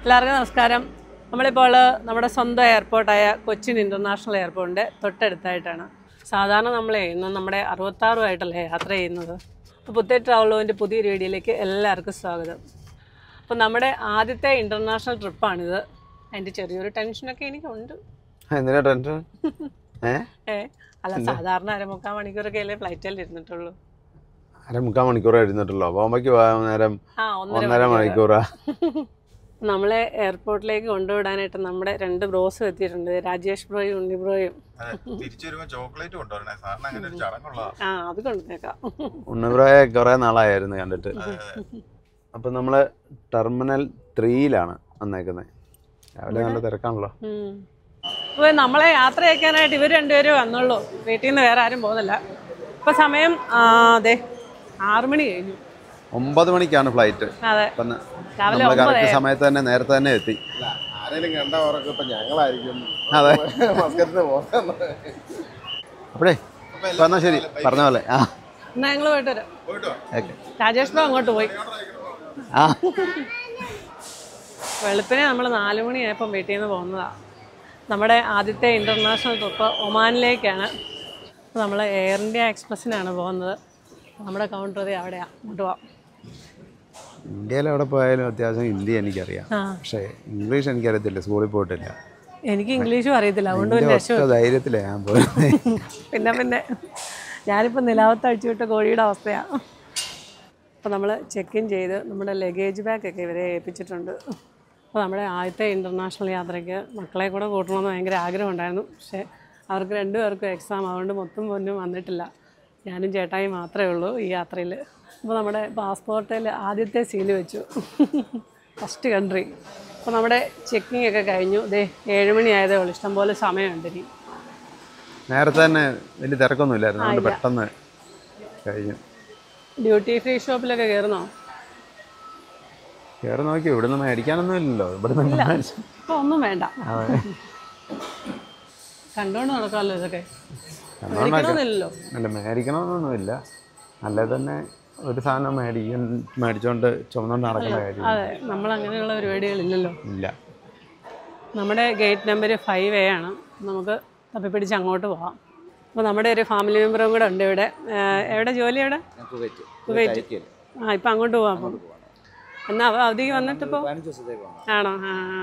എല്ലാവർക്കും നമസ്കാരം നമ്മളിപ്പോൾ നമ്മുടെ സ്വന്തം എയർപോർട്ടായ കൊച്ചിൻ ഇൻ്റർനാഷണൽ എയർപോർട്ടിൻ്റെ തൊട്ടടുത്തായിട്ടാണ് സാധാരണ നമ്മളെ ഇന്ന് നമ്മുടെ അറുപത്താറുമായിട്ടല്ലേ യാത്ര ചെയ്യുന്നത് അപ്പോൾ പുത്തേ ട്രാവലോവിൻ്റെ പുതിയൊരു വീഡിയോയിലേക്ക് എല്ലാവർക്കും സ്വാഗതം അപ്പോൾ നമ്മുടെ ആദ്യത്തെ ഇൻ്റർനാഷണൽ ട്രിപ്പാണിത് അതിൻ്റെ ചെറിയൊരു ടെൻഷനൊക്കെ എനിക്കുണ്ട് എന്തിനാ ടെൻഷൻ ഏ ഏ അല്ല സാധാരണ അരമുക്കാൽ മണിക്കൂറൊക്കെ അല്ലേ ഫ്ലൈറ്റിൽ ഇരുന്നിട്ടുള്ളൂ അര മുക്കാൽ മണിക്കൂർ എഴുന്നിട്ടുള്ളൂ ബോംബയ്ക്ക് പോകാൻ നേരം ആ ഒന്നര ഒന്നര മണിക്കൂറാ നമ്മളെ എയർപോർട്ടിലേക്ക് കൊണ്ടുവിടാനായിട്ട് നമ്മുടെ രണ്ട് ബ്രോസും എത്തിയിട്ടുണ്ട് രാജേഷ് ബ്രോയും ഉണ്ണി ബ്രോയും തിരിച്ചു വരുമ്പോ ചോക്ലേറ്റ് കൊണ്ടുവരണേ സാറിന് അങ്ങനെ ഒരു ചടങ്ങുള്ള ആ അത് കൊണ്ടുവന്നേക്കാം ഉണ്ണുപ്രായ കുറേ നാളായിരുന്നു കണ്ടിട്ട് അപ്പം നമ്മൾ ടെർമിനൽ ത്രീയിലാണ് വന്നേക്കുന്നത് രാവിലെ നല്ല തിരക്കാണല്ലോ ഉം. അപ്പോൾ നമ്മളെ യാത്ര അയക്കാനായിട്ട് ഇവർ രണ്ടുപേരും വന്നുള്ളൂ വീട്ടിൽ നിന്ന് വേറെ ആരും പോകുന്നില്ല ഇപ്പൊ സമയം ആ, അതെ ആറു മണി കഴിഞ്ഞു ഒമ്പത് മണിക്കാണ് ഫ്ലൈറ്റ് അതെ അപ്പം രാവിലെ നമ്മൾ ഒമ്പത് കറക്റ്റ് സമയത്ത് തന്നെ നേരത്തെ തന്നെ എത്തി ആരെങ്കിലും കണ്ട ഉറക്കം ഇപ്പൊ ഞങ്ങളായിരിക്കും അതെ മസ്കറ്റിന് പോകുന്നത് അപ്പോഴേ ഇപ്പം എന്നാൽ ശരി പറഞ്ഞ പോലെ ആ എന്നാ ഞങ്ങൾ പോയിട്ട് വരാം പോയിട്ടോ ഓക്കെ രാജേഷ് ബ്രോ അങ്ങോട്ട് പോയി ആ വെളുപ്പിനെ നമ്മൾ നാല് മണിയായപ്പം വീട്ടിൽ നിന്ന് പോകുന്നതാണ് നമ്മുടെ ആദ്യത്തെ ഇൻ്റർനാഷണൽ ട്രിപ്പ് ഒമാനിലേക്കാണ് നമ്മൾ എയർ ഇന്ത്യ എക്സ്പ്രസ്സിനാണ് പോകുന്നത് നമ്മുടെ കൗണ്ടർ അവിടെയാണ് അങ്ങോട്ട് പോവാം ഇന്ത്യയിൽ എവിടെ പോയാലും അത്യാവശ്യം ഹിന്ദി എനിക്കറിയാം ആ പക്ഷേ ഇംഗ്ലീഷ് എനിക്കറിയത്തില്ല സ്കൂളിൽ പോയിട്ടില്ല എനിക്ക് ഇംഗ്ലീഷും അറിയത്തില്ല അതുകൊണ്ട് എൻ്റെ പിന്നെ ഒറ്റ ധൈര്യത്തിലാണ് ഞാൻ പോയത് പിന്നെ പിന്നെ ഞാനിപ്പോൾ നിലാവത്ത് അടിച്ചു വിട്ട കോഴിയുടെ അവസ്ഥയാണ് അപ്പോൾ നമ്മൾ ചെക്ക് ഇൻ ചെയ്ത് നമ്മുടെ ലഗേജ് ബാഗൊക്കെ ഇവരെ ഏൽപ്പിച്ചിട്ടുണ്ട് അപ്പോൾ നമ്മുടെ ആദ്യത്തെ ഇൻ്റർനാഷണൽ യാത്രയ്ക്ക് മക്കളെ കൂടെ കൂട്ടണമെന്ന് ഭയങ്കര ആഗ്രഹമുണ്ടായിരുന്നു പക്ഷേ അവർക്ക് രണ്ടുപേർക്കും എക്സാം അതുകൊണ്ട് മൊത്തം പൊന്നും വന്നിട്ടില്ല ഞാനും ചേട്ടായി മാത്രമേ ഉള്ളൂ ഈ യാത്രയിൽ അപ്പോൾ നമ്മുടെ പാസ്പോർട്ടിൽ ആദ്യത്തെ സീല് വെച്ചു ഫസ്റ്റ് കൺട്രി അപ്പോൾ നമ്മുടെ ചെക്കിംഗ് ഒക്കെ കഴിഞ്ഞു ദേ ഏഴ് മണി ആയതേ ഉള്ളൂ ഇഷ്ടംപോലെ സമയമുണ്ട് ഇനി നേരത്തെ തന്നെ വലിയ തിരക്കൊന്നുമില്ലായിരുന്നു അതുകൊണ്ട് പെട്ടെന്ന് കഴിഞ്ഞു ഡ്യൂട്ടി ഫ്രീ ഷോപ്പിലൊക്കെ കയറുന്നോ കയറി നോക്കി ഇവിടുന്ന് മേടിക്കാനൊന്നും ഇല്ലല്ലോ ഇവിടുന്ന് മേടിച്ചു ഇപ്പൊ ഒന്നും വേണ്ട അതെ കണ്ടോണ്ട് നടക്കാമല്ലോ ഇതൊക്കെ കണ്ടോണ്ടൊക്കെ. മേടിക്കണമെന്നില്ലല്ലോ അല്ല മേടിക്കണമെന്നൊന്നുമില്ല അല്ലെ തന്നെ ഒരു സാധനം മേടിക്കാൻ മേടിച്ചോണ്ട് ചുമന്നുകൊണ്ട് നടക്കേണ്ട കാര്യം അതെ നമ്മൾ അങ്ങനെയുള്ള പരിപാടികളില്ലല്ലോ ഇല്ല നമ്മുടെ ഗേറ്റ് നമ്പർ ഫൈവ് എ ആണ് നമുക്ക് തപ്പിപ്പിടിച്ച് അങ്ങോട്ട് പോകാം അപ്പോൾ നമ്മുടെ ഒരു ഫാമിലി മെമ്പറും കൂടെ ഉണ്ട് ഇവിടെ ഏഹ് എവിടെ ജോലി എവിടെ കുവൈറ്റ് ആ ഇപ്പം അങ്ങോട്ട് പോവാം അപ്പം എന്നാ അവ അവധിക്ക് വന്നിട്ടിപ്പോൾ ആണോ ആ ആ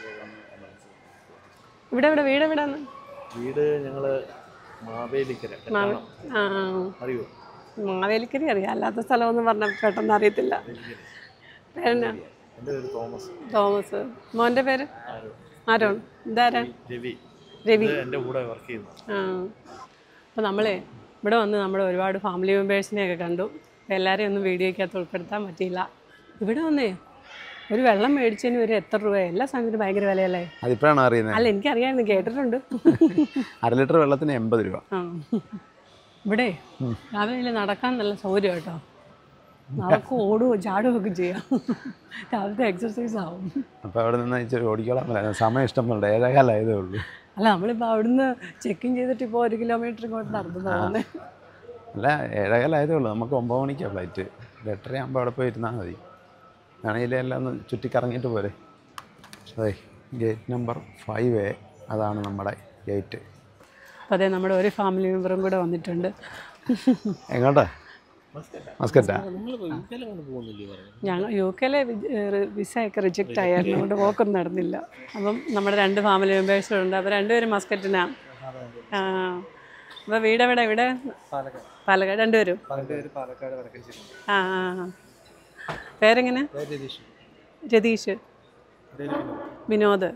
ഇവിടെ ഇവിടെ വീട് എവിടെയാണ് വീട് ഞങ്ങള് മാവേലിക്കര മാവേ ആ ആ അറിയോ മാവേലിക്കരി അറിയാം അല്ലാത്ത സ്ഥലമൊന്നും പറഞ്ഞാൽ പെട്ടെന്ന് അറിയത്തില്ല പേരെന്നാ എൻ്റെ പേര് തോമസ് തോമസ് മോൻ്റെ പേര് ആരോൺ ഇതാരാ രവി രവി ഇത് എൻ്റെ കൂടെ വർക്ക് ചെയ്യുന്നു ആ അപ്പോൾ നമ്മളെ ഇവിടെ വന്ന് നമ്മുടെ ഒരുപാട് ഫാമിലി മെമ്പേഴ്സിനെയൊക്കെ കണ്ടു അപ്പോൾ എല്ലാവരെയും ഒന്നും വീഡിയോയ്ക്കകത്ത് ഉൾപ്പെടുത്താൻ പറ്റിയില്ല ഇവിടെ വന്നേ ഒരു വെള്ളം മേടിച്ചതിന് ഒരു എത്ര രൂപ എല്ലാ സാധനത്തിനും ഭയങ്കര വിലയല്ലേ അതിപ്പോഴാണ് അറിയുന്നത് അല്ല എനിക്കറിയാമായിരുന്നു കേട്ടിട്ടുണ്ട് അര ലിറ്റർ വെള്ളത്തിന് എൺപത് രൂപ ആ ഇവിടെ രാവിലെ നടക്കാൻ നല്ല സൗകര്യം കേട്ടോ നടക്കും ഓടുകയോ ചാടുകയോ ഒക്കെ ചെയ്യാം രാവിലത്തെ എക്സർസൈസ് ആവും അപ്പോൾ അവിടെ നിന്ന് ഇച്ചിരി ഓടിക്കോളാൻ പറയാം സമയം ഇഷ്ടം പോലെ ഏഴേകാലായതേ ഉള്ളൂ അല്ല നമ്മളിപ്പോൾ അവിടുന്ന് ചെക്കിങ് ചെയ്തിട്ട് ഇപ്പോൾ ഒരു കിലോമീറ്റർ ഇങ്ങോട്ട് നടന്നു പോകുന്നത് അല്ല ഏഴേകാലായതേ ഉള്ളൂ നമുക്ക് ഒമ്പത് മണിക്കാണ് ഫ്ലൈറ്റ് ഒരു എട്ടര ആകുമ്പോൾ അവിടെ പോയി ഇരുന്നാൽ മതി ആണെങ്കിൽ എല്ലാം ഒന്ന് ചുറ്റിക്കറങ്ങിയിട്ട് പോരെ അതെ ഗേറ്റ് നമ്പർ ഫൈവ് എ അതാണ് നമ്മുടെ ഗേറ്റ് അപ്പോൾ അതെ നമ്മുടെ ഒരു ഫാമിലി മെമ്പറും കൂടെ വന്നിട്ടുണ്ട് എങ്ങോട്ടാ മസ്കറ്റാ ഞങ്ങൾ യു കെയിലെ വിസ ഒക്കെ റിജക്റ്റ് ആയിരുന്നു അതുകൊണ്ട് പോക്കൊന്നും നടന്നില്ല അപ്പം നമ്മുടെ രണ്ട് ഫാമിലി മെമ്പേഴ്സും ഉണ്ട് അപ്പോൾ രണ്ടുപേരും മസ്കറ്റിനാണ് ആ അപ്പോൾ വീട് എവിടെ ഇവിടെ പാലക്കാട് രണ്ടുപേരും ആ ആ ആ. പേരെങ്ങനെ രതീഷ് വിനോദ്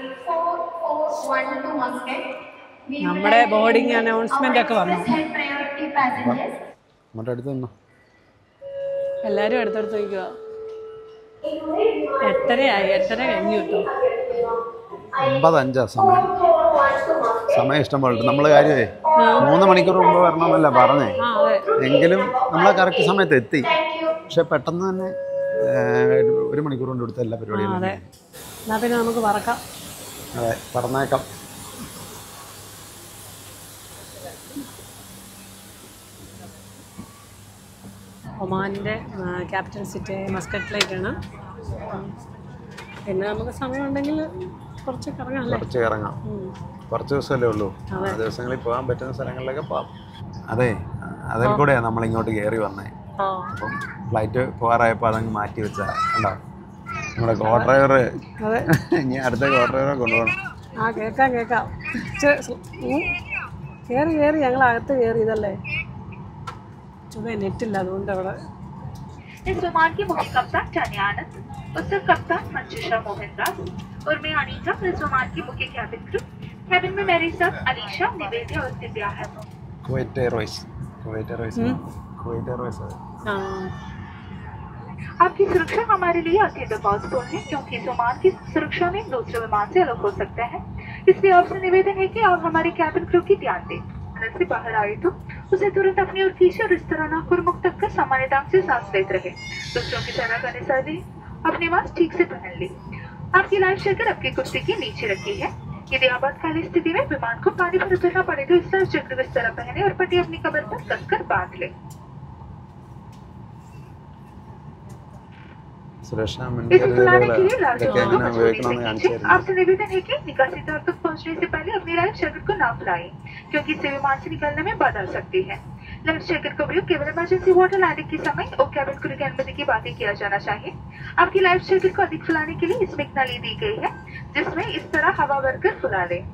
നമ്മുടെ ബോർഡിംഗ് അനൗൺസ്മെന്റ് ഒക്കെ വന്നു നമ്മുടെ അടുത്ത് നിന്നോ എല്ലാവരും അടുത്തടുത്ത് നിൽക്കുക എട്ടരയായി എട്ടര കഴിഞ്ഞു കേട്ടോ ഒമ്പത് അഞ്ചാ സമയം സമയം ഇഷ്ടം പോലെ നമ്മൾ കാര്യമേ മൂന്ന് മണിക്കൂർ മുമ്പ് വരണമെന്നല്ല പറഞ്ഞേ ആ അതെ എങ്കിലും നമ്മൾ കറക്റ്റ് സമയത്ത് എത്തി പക്ഷെ പെട്ടെന്ന് തന്നെ ഏഹ്, ഒരു മണിക്കൂർ കൊണ്ട് എടുത്ത എല്ലാ പരിപാടികളും അതെ എന്നാൽ പിന്നെ നമുക്ക് പറക്കാം അതെ പറഞ്ഞേക്കാം ഒമാനിൻ്റെ ക്യാപിറ്റൽ സിറ്റി മസ്കറ്റിലേക്കാണ് പിന്നെ നമുക്ക് സമയമുണ്ടെങ്കിൽ കുറച്ച് കറങ്ങാം അല്ലേ കുറച്ച് ഇറങ്ങാം ഉം. കുറച്ച് ദിവസമല്ലേ ഉള്ളൂ ആ ദിവസങ്ങളിൽ പോകാൻ പറ്റുന്ന സ്ഥലങ്ങളിലൊക്കെ പോകാം അതെ അതിൽ കൂടെയാണ് നമ്മൾ ഇങ്ങോട്ട് കയറി വന്നേ ആ അപ്പം ഫ്ലൈറ്റ് പോകാറായപ്പോൾ അതങ്ങ് മാറ്റി വെച്ചാ കണ്ടോ നമ്മുടെ കോ ഡ്രൈവർ അതെ ഇനി അടുത്ത കോ ഡ്രൈവറെ കൊണ്ടുപോകണം ആ കേൾക്കാം കേൾക്കാം ഇച്ചിരി സു- ഉം. കേറി കേറി ഞങ്ങൾ അകത്ത് കയറി ഇതല്ലേ ചുമ നെറ്റില്ല അതുകൊണ്ട് അവിടെ इस विमान के मुख्य कप्तान टानी आनंद उत्तर कप्तान मंजूषा मोहन दास और मैं अनीता इस विमान की मुख्य कैबिन क्रू कैबिन में मेरे साथ अलीशा निवेदिया और दिव्या है Kuwait Airways Kuwait Airways Kuwait Airways അതെ ആ आपकी सुरक्षा हमारे लिए अत्यंत महत्वपूर्ण है क्योंकि इस विमान की सुरक्षा में दूसरे विमान से अलग हो सकता है इसलिए आपसे निवेदन है कि आप हमारे कैबिन क्रू की ध्यान दें अंदर से बाहर आए तो उसे तुरंत अपनी ओर खींचे और इस तरह नाक और मुख तक कर सामान्य ढंग से सांस लेते रहे दूसरों की तरह करने सर्दी अपने मास्क ठीक से पहन ले आपकी लाइफ जैकेट आपकी कुर्सी के नीचे रखी है यदि आपातकालीन स्थिति में विमान को पानी पर उतरना पड़े तो इस लाइफ जैकेट को इस तरह पहने और पट्टी अपनी कमर पर कसकर बांध ले സുരക്ഷാ इसे चलाने മുൻകരുതലുകൾ के लिए लाल ഇതൊക്കെ जोन എങ്ങനെ को मजबूती ഉപയോഗിക്കണമെന്ന് से കാണിച്ചു खींचे തരുന്നു आपसे निवेदन है कि निकासी द्वार तक पहुंचने से पहले अपनी लाइफ जैकेट को ना फुलाएं क्योंकि इससे विमान से निकलने में बाधा आ सकती है लाइफ जैकेट का उपयोग केवल इमरजेंसी वाटर लैंडिंग के समय और कैबिन क्रू की अनुमति की बात ही किया जाना चाहिए आपकी लाइफ जैकेट को अधिक फुलाने के लिए इसमें एक नली दी गई है जिसमें इस तरह हवा भरकर फुला ले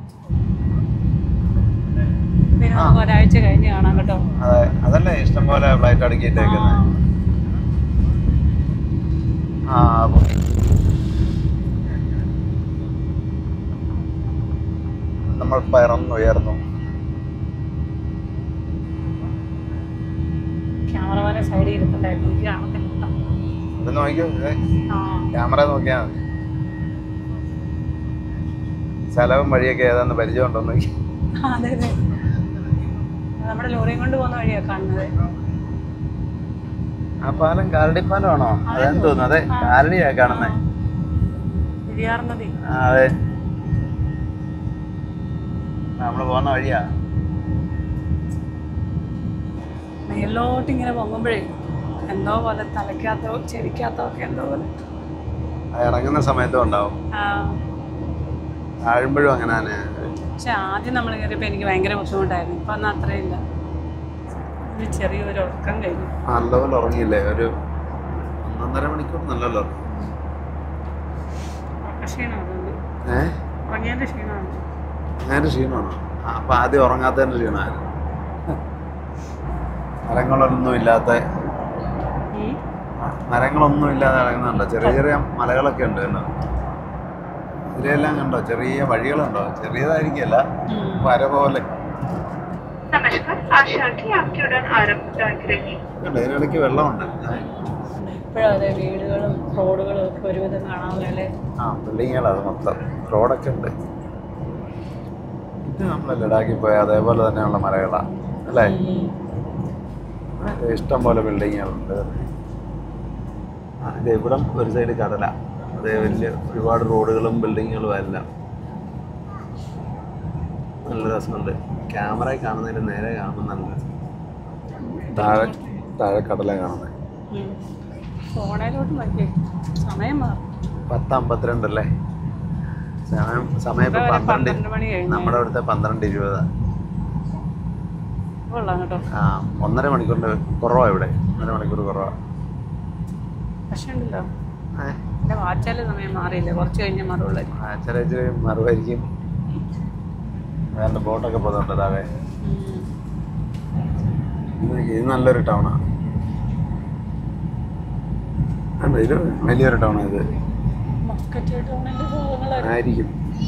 പിന്നെ നമുക്ക് ഒരാഴ്ച കഴിഞ്ഞ് കാണാം കേട്ടോ അതെ അതല്ലേ ഇഷ്ടം പോലെ ഫ്ലൈറ്റ് അടുക്കിയിട്ടേക്കുന്നത് ആ അപ്പം നമ്മൾ പറന്നുയർന്നു ക്യാമറമാനെ സൈഡിൽ ഇരുത്തുണ്ടായിരുന്നു എനിക്ക് കാണത്തില്ല കേട്ടോ. ഇത് നോക്കിയോ ഇതേ ആ ക്യാമറ നോക്കിയാൽ മതി സ്ഥലവും വഴിയൊക്കെ ഏതാന്ന് പരിചയം ഉണ്ടോ നോക്കി അതെ അതെ നമ്മുടെ ലോറിയും കൊണ്ട് പോകുന്ന വഴിയാണ് കാണുന്നത് ആ പാലം കാലടിപ്പാലമാണോ അതെന്ന് തോന്നുന്നു അതെ കാലടിയാ കാണുന്നേ പെരിയാർ നദി ആ, അതെ നമ്മൾ പോകുന്ന വഴിയാ മേലോട്ട് ഇങ്ങനെ പൊങ്ങുമ്പോഴേ എന്തോ പോലെ തലയ്ക്കകത്തോ ചെവിക്കകത്തോ ഒക്കെ എന്തോ പോലെ ആ ഇറങ്ങുന്ന സമയത്തും ഉണ്ടാവും ആ, താഴുമ്പോഴും അങ്ങനെ തന്നെ പക്ഷെ ആദ്യം നമ്മൾ കയറിയപ്പോൾ എനിക്ക് ഭയങ്കര ബുദ്ധിമുട്ടായിരുന്നു ഇപ്പം എന്നാൽ അത്രയില്ല ഒരു ചെറിയൊരു ഉറക്കം കഴിഞ്ഞു നല്ലപോലെ ഉറങ്ങിയില്ലേ ഒരു ഒന്നൊന്നര മണിക്കൂർ നല്ലല്ലോ ഉറക്ക ക്ഷീണം അതുകൊണ്ട് ഏഹ് ഉറങ്ങിയതിൻ്റെ ക്ഷീണമാണ് അങ്ങനെ ക്ഷീണമാണോ ആ, അപ്പൊ ആദ്യം ഉറങ്ങാത്തതിന്റെ ക്ഷീണമായിരുന്നു മരങ്ങളൊന്നും ഇല്ലാത്ത ഉം. മരങ്ങളൊന്നും ഇല്ലാതെ ഇറങ്ങുന്നുണ്ടോ ചെറിയ ചെറിയ മലകളൊക്കെ ഉണ്ട് കണ്ടോ ഇതിലെല്ലാം കണ്ടോ ചെറിയ വഴികളുണ്ടോ ചെറിയതായിരിക്കല്ല ഉം. വര പോലെ नमस्कार आशा की आपकी उड़ान आरंभ रही കണ്ടോ ഇതിനിടയ്ക്ക് വെള്ളമുണ്ട് ഇപ്പോഴും അതെ വീടുകളും റോഡുകളും ഒക്കെ ഒരുവിധം കാണാമല്ലേ ആ ബിൽഡിങ്ങുകളത് മൊത്തം റോഡൊക്കെ ഉണ്ട് ഇത് നമ്മൾ ലഡാക്കിൽ പോയ അതേപോലെ തന്നെയുള്ള മലകളാണ് അല്ലേ ഇഷ്ടം പോലെ ബിൽഡിങ്ങുകളുണ്ട് ആ, ഇത് ഇവിടം ഒരു സൈഡ് കടല അതേ വലിയ ഒരുപാട് റോഡുകളും ബിൽഡിങ്ങുകളും എല്ലാം നല്ല രസമുണ്ട് ക്യാമറയിൽ കാണുന്നതിന് നേരെ കാണുമ്പോൾ നല്ല രസം. താഴെ താഴെ കടല കാണുന്നത് ഫോണിലോട്ട് നോക്കി സമയം മാറും പത്ത് അമ്പത്തിരണ്ടല്ലേ സമയം സമയം ഇപ്പം ഇവിടെ വരെ പന്ത്രണ്ട് പന്ത്രണ്ട് മണി കഴിഞ്ഞു നമ്മുടെ അവിടുത്തെ പന്ത്രണ്ട് ഇരുപതാ കൊള്ളാം കേട്ടോ ആ ഒന്നര മണിക്കൂറിൻ്റെ കുറവാണ് ഇവിടെ ഒന്നര മണിക്കൂർ കുറവാണ് പക്ഷേ ഉണ്ടല്ലോ എൻ്റെ വാച്ചാല് സമയം മാറിയില്ല കുറച്ച് കഴിഞ്ഞ് മാറുള്ളൂ ചെറിയ ചെറിയ മറുവായിരിക്കും വേണ്ട ബോട്ടൊക്കെ പോകുന്നുണ്ട് താഴെ ഇത് ഇത് നല്ലൊരു ടൗണാണ് അല്ല ഇത് വലിയൊരു ടൗണാണ് ഇത് മസ്കറ്റ് ടൗണിൻ്റെ ഭാഗങ്ങളായിരുന്നു ആയിരിക്കും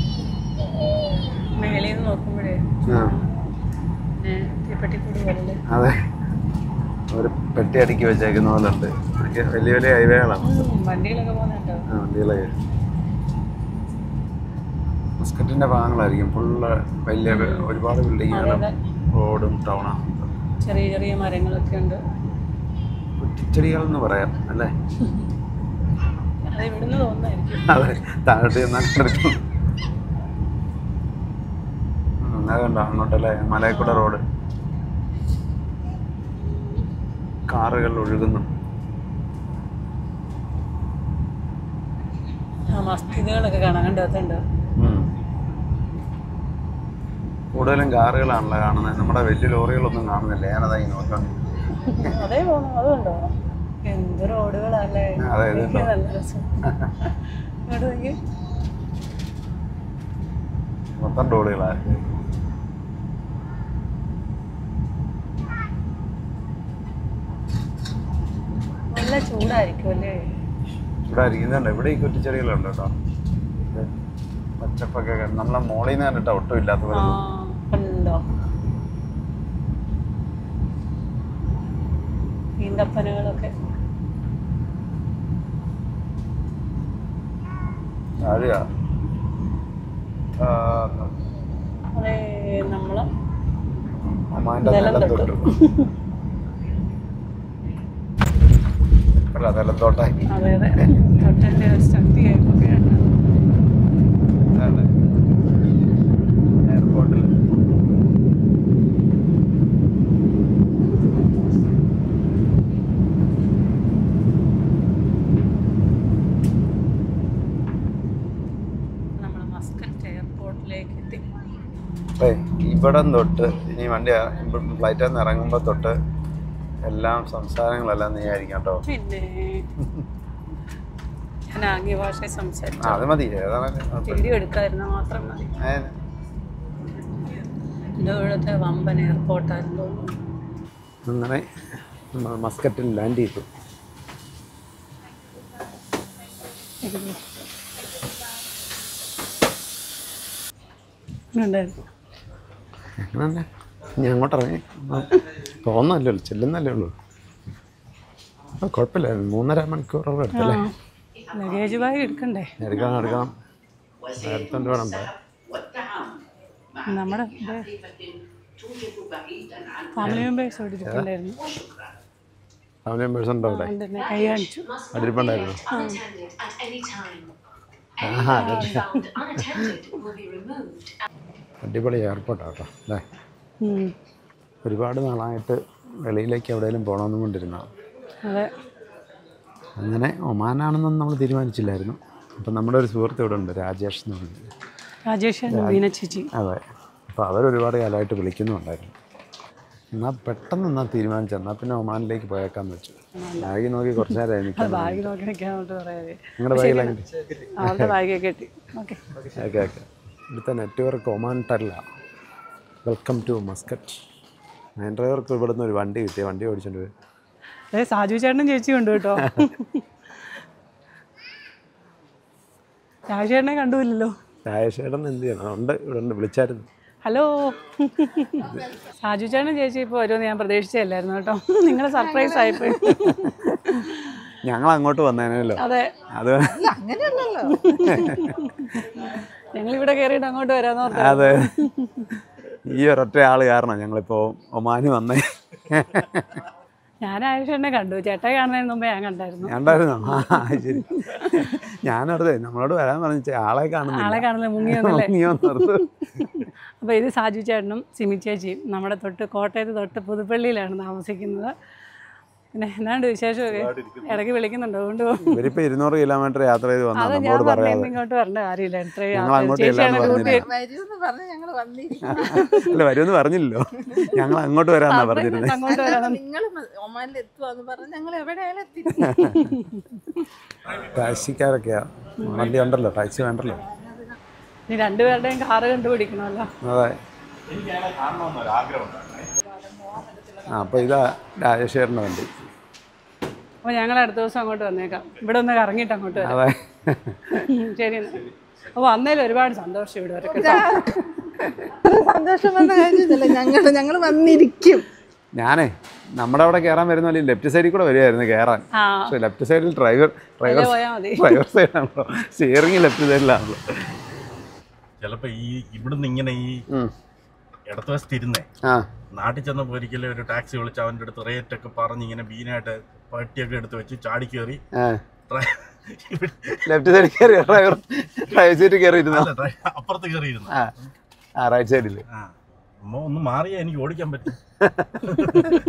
മേളിൽ നിന്ന് നോക്കുമ്പോഴേ ആ തീപ്പെട്ടിക്കൂടി പോലെ അതെ ഒരു പെട്ടി അടുക്കി വെച്ചേക്കുന്ന പോലെ ഉണ്ട് ഇതൊക്കെ വലിയ വലിയ ഹൈവേകളാണ് വണ്ടികളൊക്കെ പോകുന്നുണ്ടോ ആ വണ്ടികളൊക്കെ മസ്കറ്റിൻ്റെ ഭാഗങ്ങളായിരിക്കും ഫുള്ള് വലിയ ബി- ഒരുപാട് ബിൽഡിങ്ങുകളും അതെ. റോഡും ടൗണാണ് ചെറിയ ചെറിയ മരങ്ങളൊക്കെ ഉണ്ട് കുറ്റിച്ചെടികൾ എന്ന് പറയാം അല്ലേ അത് ഇവിടുന്ന് തോന്നുന്നതായിരിക്കും അതെ താഴോട്ട് ചെന്നാൽ എടുക്കും അതുകൊണ്ടോ അങ്ങോട്ടല്ലേ മലയിൽ കൂടെ റോഡ് കാറുകൾ ഒഴുകുന്നു ആ മസ്തികളൊക്കെ കാണാൻ കണ്ടോ ഉം. കൂടുതലും കാറുകളാണല്ലോ കാണുന്നത് നമ്മുടെ വലിയ ലോറികളൊന്നും കാണുന്നില്ല ഞാനതായി നോക്കാം അതേ പോന്നു അതുണ്ടോ എന്ത് റോഡുകളല്ലേ അതെ, ഇത് എനിക്ക് നല്ല രസം ഇങ്ങോട്ട് നോക്കി മൊത്തം റോഡുകളാണ് നല്ല ചൂടായിരിക്കും അല്ലേ ഇവിടെ ഇരിക്കുന്നുണ്ട് ഇവിടെ ഈ കുറ്റിച്ചെടികളുണ്ട് കേട്ടോ ഇത് പച്ചപ്പൊക്കെ കണ്ട് നമ്മളെ മോളിൽ നിന്ന് കണ്ടിട്ട് ഒട്ടും ഇല്ലാത്ത പോലെ ആ ഉണ്ടോ ഈന്തപ്പനകളൊക്കെ താഴെയാ ആ, അതെ നമ്മള് ഒമാന്റെ നിലം നിലം തൊട്ടു. തൊട്ടു അല്ല നിലത്തോട്ടായി അതെ അതെ തൊട്ടൻ്റെ ശക്തിയായിട്ടൊക്കെയാണ് എയർപോർട്ടിൽ നമ്മൾ മസ്കറ്റ് എയർപോർട്ടിലേക്ക് എത്തി ഏയ് ഇവിടം തൊട്ട് ഇനി വണ്ടി ഫ്ലൈറ്റിൽ നിന്ന് ഇറങ്ങുമ്പോൾ തൊട്ട് എല്ലാം സംസ്ഥാനങ്ങളെല്ലാം നീ ആയിരിക്കും കേട്ടോ പിന്നെ ഞാൻ ആംഗ്യ ഭാഷ ആ സംസാരിച്ചു അത് മതി ഏതാണെങ്കിലും വീഡിയോ എടുക്കാതിരുന്നാൽ മാത്രം മതി ഏ- എൻ്റെ ഇവിടുത്തെ വമ്പൻ എയർപോർട്ടായിരുന്നു തോന്നുന്നു അങ്ങനെ നമ്മൾ മസ്കറ്റിൽ ലാൻഡ് ചെയ്തു ഉണ്ടായിരുന്നു അങ്ങനെ ഞാൻ അങ്ങോട്ട് ഇറങ്ങി തോന്നല്ലോ ചെല്ലുന്നല്ലേ ഉള്ളൂ ആ കുഴപ്പമില്ല മൂന്നര മണിക്കൂറോളം എടുത്തല്ലേ ലഗേജ് ബാഗ് എടുക്കണ്ടേ എടുക്കണം എടുക്കണം എടുത്തോണ്ട് വേണം പോകാൻ. നമ്മുടെ ഫാമിലി മെമ്പേഴ്സ് ഇവിടെ ഇരിക്കണ്ടായിരുന്നു ഫാമിലി മെമ്പേഴ്സ് ഉണ്ടോ അവിടെ അതുകൊണ്ട് തന്നെ കൈ കാണിച്ചു അതിരിപ്പുണ്ടായിരുന്നു unattended at any time. Any Aaha, card found unattended will be removed. അടിപൊളി എയർപോർട്ടാണ് കേട്ടോ അല്ലേ ഉം. ഒരുപാട് നാളായിട്ട് വെളിയിലേക്ക് എവിടെയെങ്കിലും പോകണമെന്നും കൊണ്ടിരുന്ന അതെ അങ്ങനെ ഒമാനാണെന്നൊന്നും നമ്മൾ തീരുമാനിച്ചില്ലായിരുന്നു അപ്പം നമ്മുടെ ഒരു സുഹൃത്ത് ഇവിടെ ഉണ്ട് രാജേഷ് എന്ന് പറഞ്ഞത് രാജേഷ് വീണ ചേച്ചി അതെ അപ്പോൾ അവരൊരുപാട് കാലമായിട്ട് വിളിക്കുന്നുണ്ടായിരുന്നു എന്നാൽ പെട്ടെന്ന് എന്നാൽ തീരുമാനിച്ചു എന്നാൽ പിന്നെ ഒമാനിലേക്ക് പോയേക്കാന്ന് വെച്ചു ബാഗി നോക്കി കുറച്ച് നേരം എനിക്ക് ബാഗ് നോക്കി നിൽക്കാനോട്ട് പറയാതെ നിങ്ങളുടെ ബാഗിലാണ് അവരുടെ ബാഗൊക്കെ കിട്ടി ഓക്കെ ഓക്കെ ഓക്കെ ഇവിടുത്തെ നെറ്റ്വർക്ക് ഒമാൻ ടല്ല വെൽക്കം ടു മസ്കറ്റ് ഞാൻ ഡ്രൈവർക്ക് ഇവിടുന്ന് ഒരു വണ്ടി കിട്ടി വണ്ടി ഓടിച്ചോണ്ട് പോയി അതെ സാജു ചേട്ടനും ചേച്ചിയും ഉണ്ട് കേട്ടോ രാജു ചേട്ടനെ കണ്ടുമില്ലല്ലോ രാജേഷേട്ടൻ എന്ത് ചെയ്യണം ഉണ്ട് ഇവിടെ ഉണ്ട് വിളിച്ചായിരുന്നു ഹലോ സാജു ചേട്ടനും ചേച്ചി ഇപ്പോൾ വരുമെന്ന് ഞാൻ പ്രതീക്ഷിച്ചല്ലായിരുന്നു കേട്ടോ നിങ്ങളെ സർപ്രൈസ് ആയിപ്പോയി ഞങ്ങൾ അങ്ങോട്ട് വന്നേനല്ലോ അതെ അത് ഞങ്ങൾ ഇവിടെ കയറിയിട്ട് അങ്ങോട്ട് വരാന്ന് പറഞ്ഞു അതെ ഈ ഒരൊറ്റ ആള് കാരണം ഞങ്ങളിപ്പോൾ ഒമാന് വന്നേ ഞാൻ ആയിഷേട്ടനെ കണ്ടു ചേട്ടായി കാണുന്നതിന് മുമ്പേ ഞാൻ കണ്ടായിരുന്നു കണ്ടായിരുന്നോ ആ ശരി ഞാനടുത്തേ നമ്മളോട് വരാൻ പറഞ്ഞു ആളെ കാണുന്നില്ല ആളെ കാണുന്നത് മുങ്ങി വന്നല്ലേ നീ ഒന്ന് നിർത്ത്. അപ്പോൾ ഇത് സാജു ചേട്ടനും സിമി ചേച്ചിയും നമ്മുടെ തൊട്ട് കോട്ടയത്ത് തൊട്ട് പുതുപ്പള്ളിയിലാണ് താമസിക്കുന്നത് പിന്നെ എന്നാണ്ട് വിശേഷമൊക്കെ ഇടയ്ക്ക് വിളിക്കുന്നുണ്ട് അതുകൊണ്ട് ഇവരിപ്പോ ഇരുന്നൂറ് കിലോമീറ്റർ യാത്ര ചെയ്ത് വന്നാ അത് ഞാൻ നമ്മളോട് പറഞ്ഞു പറയാതെ ഇങ്ങോട്ട് വരേണ്ട കാര്യമില്ല ഇത്രയും ഞങ്ങൾ യാത്ര- അങ്ങോട്ട് ചേച്ചിയാണ് ചെല്ലാന്ന് ഡ്യൂട്ടി വരുമെന്ന് പറഞ്ഞ് ഞങ്ങൾ വന്നിരിക്കും അല്ല വരുമെന്ന് പറഞ്ഞില്ലല്ലോ ഞങ്ങൾ അങ്ങോട്ട് വരാന്നാ പറഞ്ഞിരുന്നത് അങ്ങോട്ട് വരാൻ നിങ്ങൾ ഒമാനിൽ എത്തുവാന്ന് പറഞ്ഞ് ഞങ്ങൾ എവിടെയായാലും എത്തി ടാക്സിക്കാരൊക്കെയാ വണ്ടി ഉണ്ടല്ലോ ടാക്സി വേണ്ടല്ലോ ഇനി രണ്ടുപേരുടെയും കാറ് കണ്ടുപിടിക്കണമല്ലോ അതെ ആ അപ്പോൾ ഇതാ രാജേഷേറിൻ്റെ വണ്ടി അപ്പോൾ ഞങ്ങൾ അടുത്ത ദിവസം അങ്ങോട്ട് വന്നേക്കാം ഇവിടെ ഒന്ന് കറങ്ങിയിട്ട് അങ്ങോട്ട് വരാം അതെ ഉം, ശരി എന്നാൽ അപ്പോൾ വന്നതിൽ ഒരുപാട് സന്തോഷം ഇവിടെ വരെ കേട്ടോ സന്തോഷം വന്ന കാര്യമില്ല ഞങ്ങൾ ഞങ്ങൾ വന്നിരിക്കും ഞാനേ നമ്മുടെ അവിടെ കയറാൻ വരുന്ന പോലെ ലെഫ്റ്റ് സൈഡിൽ കൂടെ വരുമായിരുന്നു കയറാൻ ആ പക്ഷേ ലെഫ്റ്റ് സൈഡിൽ ഡ്രൈവർ ഡ്രൈവർ അതിലേ പോയാൽ മതി ഡ്രൈവർ സൈഡാണല്ലോ സ്റ്റിയറിംഗ് ലെഫ്റ്റ് സൈഡിലാണല്ലോ ചിലപ്പോ ഈ ഇവിടുന്ന് ഇങ്ങനെ ഈ ഉം. ഇടത്തുവശത്ത് ഇരുന്നേ ആ നാട്ടിൽ ചെന്നപ്പോൾ ഒരിക്കലും ഒരു ടാക്സി വിളിച്ച് അവൻ്റെ അടുത്ത് റേറ്റ് ഒക്കെ പറഞ്ഞ് ഇങ്ങനെ ബീനായിട്ട് പട്ടിയൊക്കെ എടുത്ത് വെച്ച് ചാടി കയറി ആ ഡ്രൈ- ഇവിടെ- ലെഫ്റ്റ് സൈഡിൽ കയറി ഡ്രൈവർ ഡ്രൈവ് സീറ്റ് കയറി ഇരുന്നോ അല്ല, ഡ്രൈ- അപ്പുറത്ത് കയറിയിരുന്നു ആ ആ റൈറ്റ് സൈഡിൽ ആ അമ്മ ഒന്ന് മാറിയാ എനിക്ക് ഓടിക്കാൻ പറ്റും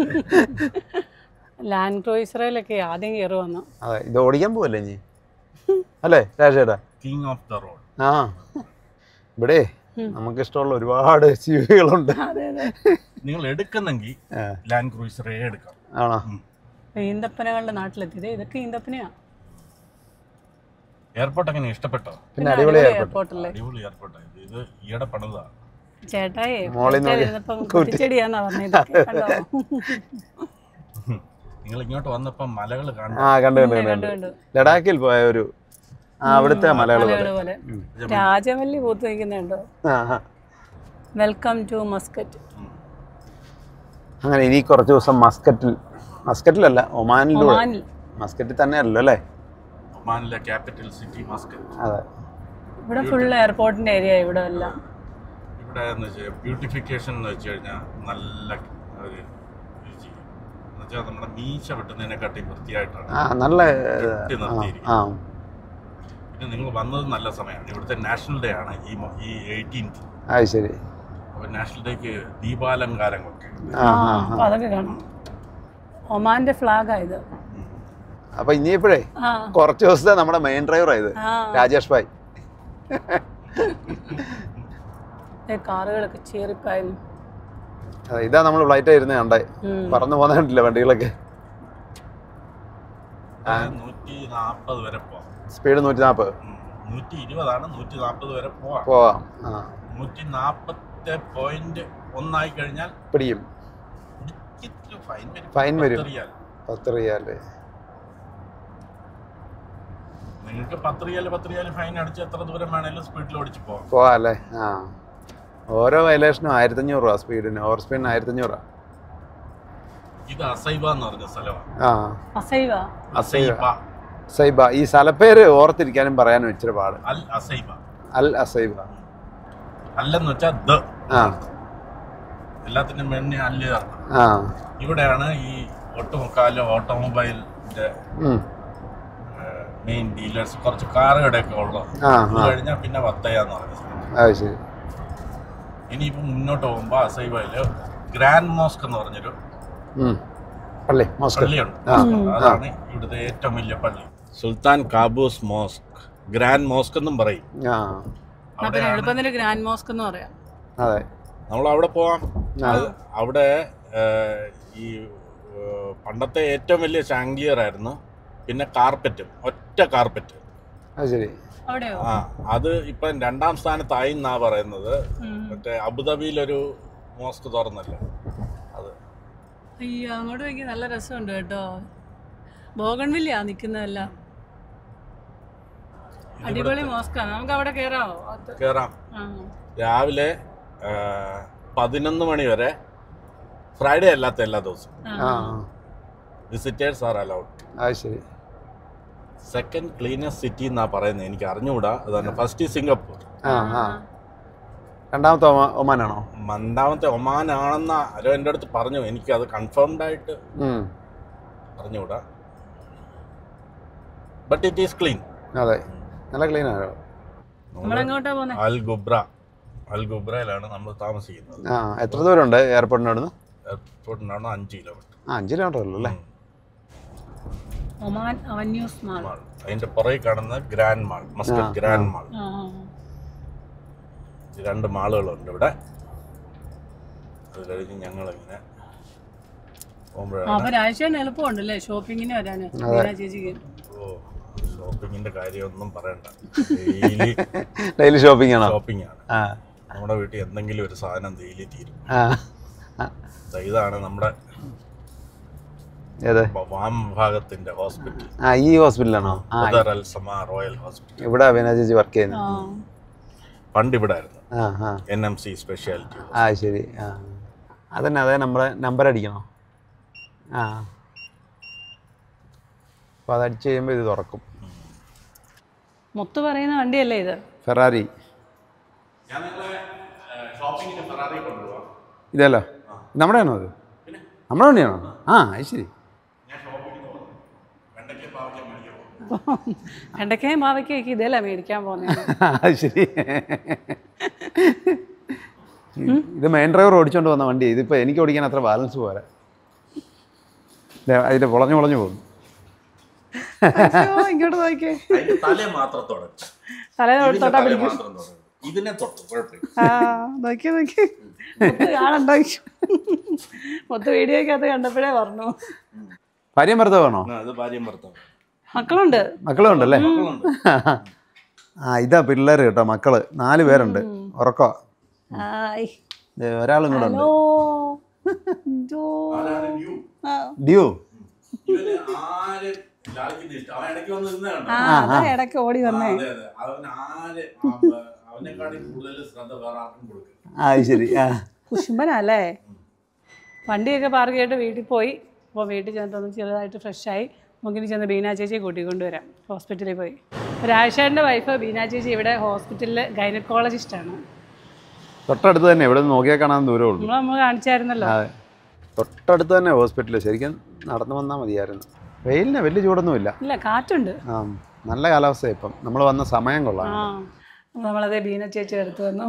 ലാൻഡ് ക്രോയിസറയിലൊക്കെ ആദ്യം കയറി വന്നു അതെ ഇത് ഓടിക്കാൻ പോവല്ലേ ഇനി അല്ലേ രാജേട്ടാ കിങ് ഓഫ് ദ റോഡ് ആ ഇവിടെ നമുക്ക് ഇഷ്ടമുള്ള ഒരുപാട് ജീവികളുണ്ട് അതെ അതെ നിങ്ങൾ എടുക്കുന്നെങ്കിൽ ആ. ലാൻഡ് ക്രൂയിസറേ എടുക്കാം ആണോ ഈന്തപ്പനകളുടെ നാട്ടിലെത്തിയത് ഇതൊക്കെ ഈന്തപ്പനയാ എയർപോർട്ട് എങ്ങനെ ഇഷ്ടപ്പെട്ടോ പിന്നെ അടിപൊളി എയർപോർട്ട് എയർപോർട്ടല്ലേ അടിപൊളി എയർപോർട്ട് ഇത് ഈയിടെ പണിതാ ചേട്ടായി മോളിൽ നിന്ന് ഇരുന്നപ്പം കുറ്റിച്ചെടിയാന്നാ പറഞ്ഞത് കണ്ടോ നിങ്ങൾ ഇങ്ങോട്ട് വന്നപ്പം മലകൾ കാണും ആ കണ്ടു കണ്ടു കണ്ടു കണ്ടു കണ്ടു കണ്ടു ലഡാക്കിൽ പോയ ഒരു ആ അവിടുത്തെ മലയാളി പോലെ മലകള് പോലെ രാജമല്ലി പൂത്ത് നിൽക്കുന്നുണ്ടോ ആ ആ. വെൽക്കം ടു മസ്കറ്റ് അങ്ങനെ ഇനി കുറച്ച് ദിവസം മസ്കറ്റിൽ മസ്കറ്റിലല്ല ഒമാനിൽ പോയി. ഒമാനിൽ മസ്കറ്റിൽ തന്നെയല്ലോ അല്ലേ ഒമാനിലെ ക്യാപിറ്റൽ സിറ്റി മസ്കറ്റ് അതെ ഇവിടെ ഫുൾ എയർപോർട്ടിന്റെ ഏരിയ ഇവിടെ എല്ലാം ഇവിടെ എന്ന് വെച്ചാൽ ബ്യൂട്ടിഫിക്കേഷൻ എന്ന് വെച്ച് കഴിഞ്ഞാൽ നല്ല ഒരു ഇത് ചെയ്യും എന്ന് വെച്ചാൽ നമ്മുടെ മീശ വെട്ടുന്നതിനെക്കാട്ടി വൃത്തിയായിട്ടാണ് ആ നല്ല വെട്ടി ആ നിർത്തിയിരിക്കും ആ പിന്നെ നിങ്ങൾ വന്നത് നല്ല സമയമാണ് ഇവിടുത്തെ നാഷണൽ ഡേ ആണ് ഈ മ- ഈ എയ്റ്റീൻത്ത് അത് ശരി അപ്പോൾ നാഷണൽ ഡേക്ക് ദീപാലങ്കാരങ്ങളൊക്കെ ആ ആ ആ അപ്പൊ അതൊക്കെ കാണാം ഒമാന്റെ ഫ്ലാഗാ ഇത് അപ്പൊ ഇനിയിപ്പോഴേ ആ കുറച്ച് ദിവസത്തെ നമ്മുടെ മെയിൻ ഡ്രൈവറാ ഇത് ആ രാജേഷ് ഭായ് ദേ കാറുകളൊക്കെ ചീറിപ്പായിരുന്നു അതെ ഇതാ നമ്മൾ ഫ്ലൈറ്റ് ഇരുന്ന് കണ്ടേ ഉം. പറന്നു പോകുന്ന കണ്ടില്ല വണ്ടികളൊക്കെ നൂറ്റി നാൽപ്പത് വരെ പോവാം സ്പീഡ് നൂറ്റി നാൽപ്പത് ഉം. നൂറ്റി ഇരുപതാണ് നൂറ്റി നാൽപ്പത് വരെ പോവാം പോവാം ആ നൂറ്റി നാൽപ്പത്തെ പോയിന്റ് ഒന്നായി കഴിഞ്ഞാൽ പിടിക്കും ഇച്ചിരി ഫൈൻ വരും ഫൈൻ വരും. പത്ത് റിയാൽ. പത്ത് റിയാല് നിങ്ങൾക്ക് പത്ത് റിയാൽ പത്ത് റിയാൽ ഫൈൻ അടിച്ച് എത്ര ദൂരം വേണേലും സ്പീഡിൽ ഓടിച്ച് പോവാം പോവാം അല്ലേ ആ ഓരോ വയലേഷനും ആയിരത്തഞ്ഞൂറ് രൂപ സ്പീഡിന് ഓവർ സ്പീഡിന് ആയിരത്തഞ്ഞൂറ് രൂപ ഇത് അസൈബ എന്ന് പറഞ്ഞ സ്ഥലമാണ് ആ അസൈവ അസൈബ സൈബ ഈ സ്ഥലപ്പേര് ഓർത്തിരിക്കാനും പറയാനും ഇച്ചിരി പാട് അൽ അസൈബ അൽ അസൈബ അല്ലെന്ന് വെച്ചാൽ ദ ആ എല്ലാത്തിനും വേണ്ടി അല്ല് ചേർക്കണം ആ ഇവിടെയാണ് ഈ ഒട്ടുമുക്കാലും ഓട്ടോമൊബൈലിന്റെ ഉം. മെയിൻ ഡീലേഴ്സ് കുറച്ച് കാറുകടയൊക്കെ ഉള്ളത് ആ ഇത് ആ കഴിഞ്ഞാൽ പിന്നെ വത്തയാന്ന് പറഞ്ഞ സ്ഥലം അത് ശരി ഇനിയിപ്പോൾ മുന്നോട്ട് പോകുമ്പോൾ അസൈബയില് ഗ്രാൻഡ് മോസ്ക് എന്ന് പറഞ്ഞൊരു ഉം. പള്ളി മോസ്കോ പള്ളിയുണ്ട് ആ അതാണ് ഇവിടുത്തെ ഏറ്റവും വലിയ പള്ളി Sultan Qaboos mosque grand mosque എന്നും പറയും ആ ആ, പിന്നെ എളുപ്പത്തിന് ഗ്രാൻഡ് മോസ്ക് എന്ന് പറയാം അതെ നമ്മൾ അവിടെ പോവാം ആ. അത് അവിടെ ഏഹ്, ഈ ഏഹ്, പണ്ടത്തെ ഏറ്റവും വലിയ ഷാങ്ലിയർ ആയിരുന്നു പിന്നെ കാർപ്പറ്റും ഒറ്റ കാർപ്പറ്റ് അത് ശരി അവിടെയോ ആ അത് ഇപ്പം രണ്ടാം സ്ഥാനത്തായി എന്നാ പറയുന്നത് ഉം. മറ്റേ അബുദാബിയിലൊരു മോസ്ക് തുറന്നല്ലോ അത് അയ്യോ അങ്ങോട്ട് നോക്കി നല്ല രസമുണ്ട് കേട്ടോ ബോഗൺവില്ലയാ നിൽക്കുന്നതെല്ലാം അടിപൊളി മോസ്കാണ് നമുക്ക് അവിടെ കയറാമോ അത് കയറാം ആ. രാവിലെ ഏഹ്, പതിനൊന്ന് മണി വരെ ഫ്രൈഡേ അല്ലാത്ത എല്ലാ ദിവസവും ആ വിസിറ്റേഴ്സ് ആർ അലൗഡ് അത് ശരി സെക്കൻഡ് ക്ലീനസ്റ്റ് സിറ്റി എന്നാ പറയുന്നത് എനിക്ക് അറിഞ്ഞുകൂടാ അതാണ് ഫസ്റ്റ് സിംഗപ്പൂർ ആ ആ രണ്ടാമത്തെ ഒമാ ഒമാനാണോ രണ്ടാമത്തെ ഒമാൻ ആണെന്ന ആരോ എൻ്റെ അടുത്ത് പറഞ്ഞു എനിക്ക് അത് കൺഫേംഡ് ആയിട്ട് ഉം. അറിഞ്ഞുകൂടാ ബട്ട് ഇറ്റ് ഈസ് ക്ലീൻ അതെ നല്ല ക്ലീൻ ആണോ നമ്മളെങ്ങോട്ടാ പോന്നെ അൽ ഗുബ്ര അൽ ഗുബ്രയിലാണ് നമ്മൾ താമസിക്കുന്നത് ആ എത്ര ദൂരമുണ്ട് എയർപോർട്ടിൻ്റെ അവിടുന്ന് എയർപോർട്ടിനാണ് അഞ്ച് കിലോമീറ്റർ ആ അഞ്ച് കിലോമീറ്റർ ഉള്ളൂ അല്ലേ ഒമാൻ അവന്യൂസ് മാൾ മാൾ അതിന്റെ പുറകെ കാണുന്ന ഗ്രാൻഡ് മാൾ മസ്കറ്റ് ആ, ഗ്രാൻഡ് മാൾ ആ ഈ രണ്ട് മാളുകളുണ്ട് ഇവിടെ അത് കഴിഞ്ഞ് ഞങ്ങളിങ്ങനെ ആ, പോകുമ്പോഴാണ് അപ്പൊ രാഴ്ചയാണ് എളുപ്പമുണ്ട് അല്ലേ ഷോപ്പിങ്ങിന് വരാന് മീന ചേച്ചിക്ക് ഓ ഷോപ്പിങ്ങിന്റെ കാര്യമൊന്നും പറയണ്ട ഡെയിലി ഡെയിലി ഷോപ്പിംഗ് ആണോ ഷോപ്പിംഗ് ആണ് ആ നമ്മുടെ വീട്ടിൽ എന്തെങ്കിലും ഒരു സാധനം ഡെയിലി തീരും ആ ആ. ദാ ഇതാണ് നമ്മുടെ ഏത് വാം വിഭാഗത്തിന്റെ ഹോസ്പിറ്റൽ ആ ഈ ഹോസ്പിറ്റലാണോ ആ ഉദർ അൽ സമ റോയൽ ഹോസ്പിറ്റൽ ഇവിടെ വിന ചേച്ചി വർക്ക് ചെയ്യുന്നത് ആ പണ്ട് ഇവിടെ ആയിരുന്നു ആ ആ എൻ എം സി സ്പെഷ്യാലിറ്റി ആ ശരി ആ അതന്നെ അതെ നമ്മുടെ നമ്പർ അടിക്കണോ ആ അപ്പോൾ അതടിച്ച് കഴിയുമ്പോൾ ഇത് തുറക്കും മുത്ത് പറയുന്ന വണ്ടിയല്ലേ ഇത് ഫെറാറി ഞാൻ നിങ്ങളെ ഷോപ്പിങ്ങിന് ഫെറാറി കൊണ്ടുപോവാം ഇതല്ലോ നമ്മുടെ ആണോ അത് നമ്മുടെ വണ്ടിയാണോ ആ അത് ശരി ഞാൻ ഷോപ്പിങ്ങിന് പോകുന്നു വെണ്ടയ്ക്ക പാവയ്ക്ക മേടിക്കാൻ പോകും വെണ്ടയ്ക്കയും മാവയ്ക്കൊക്കെ ഇതല്ലേ മേടിക്കാൻ പോകുന്നത് അത് ശരി ഇത് മെയിൻ ഡ്രൈവർ ഓടിച്ചോണ്ട് വന്ന വണ്ടി ഇതിപ്പോൾ എനിക്ക് ഓടിക്കാൻ അത്ര ബാലൻസ് പോരാ ദേ, അതിൻ്റെ പൊളഞ്ഞു പൊളഞ്ഞു പോകുന്നു അയ്യോ, ഇങ്ങോട്ട് നോക്കിയേ അതിന്റെ തലേ മാത്രം തുടച്ചു തലേ ഇതിന്റെ തൊട്ടാ തലേ പിടിക്കും മാത്രം തുടച്ചു ഇതിനെ തൊട്ടു കുഴപ്പമില്ല ആ നോക്കി നോക്കി മൊത്തം കാണണ്ടോ മൊത്തം വീഡിയോക്കകത്ത് കണ്ടപ്പോഴേ പറഞ്ഞു ഭാര്യയും ഭർത്താവാണോ ആ, അത് ഭാര്യയും ഭർത്താവും മക്കളുണ്ട് മക്കളും ഉണ്ടല്ലേ മക്കളുണ്ട്. ആ ഇതാ പിള്ളേർ കേട്ടോ മക്കള് നാല് പേരുണ്ട് ഉറക്കോ ആയ് ഒരാളും കൂടെ ഉണ്ട് ഹലോ ജോ. ആരാണ് ന്യൂ? ആ. ഡ്യൂ ഇവന് ആര് ലാലിക്കുന്ന ഇഷ്ടം അവൻ ഇടയ്ക്ക് വന്ന് നിന്നതാണ് ആ അതാ ഇടയ്ക്ക് ഓടി വന്നേ അതെ അതെ അവൻ ആര് അവനെക്കാട്ടി കൂടുതൽ ശ്രദ്ധ വേറെ ആർക്കും കൊടുക്കും ആ അത് ശരി ആ കുശുമ്പനല്ലേ വണ്ടിയൊക്കെ പാർക്ക് ചെയ്തിട്ട് വീട്ടിൽ പോയി അപ്പോൾ വീട്ടിൽ ചെന്നിട്ടൊന്ന് ചെറുതായിട്ട് ഫ്രഷായി നമുക്കിനി ചെന്ന് ബീന ചേച്ചിയെ കൂട്ടിക്കൊണ്ടുവരാം ഹോസ്പിറ്റലിൽ പോയി രാജേഷേൻ്റെ വൈഫ് ബീന ചേച്ചി ഇവിടെ ഹോസ്പിറ്റലിൽ ഗൈനക്കോളജിസ്റ്റാണ് തൊട്ടടുത്ത് തന്നെ ഇവിടെ നിന്ന് നോക്കിയാൽ കാണാൻ ദൂരമേ ഉള്ളൂ നമ്മൾ നമ്മൾ കാണിച്ചായിരുന്നല്ലോ അതെ തൊട്ടടുത്ത് തന്നെ ഹോസ്പിറ്റൽ ശരിക്കും നടന്നു വന്നാൽ മതിയായിരുന്നു വെയിലിന് വലിയ ചൂടൊന്നുമില്ല ഇല്ല കാറ്റുണ്ട് ആ നല്ല കാലാവസ്ഥ ഇപ്പം നമ്മൾ വന്ന സമയം കൊള്ളാം ആ നമ്മളതേ ബീന ചേച്ചി എടുത്തു വന്നു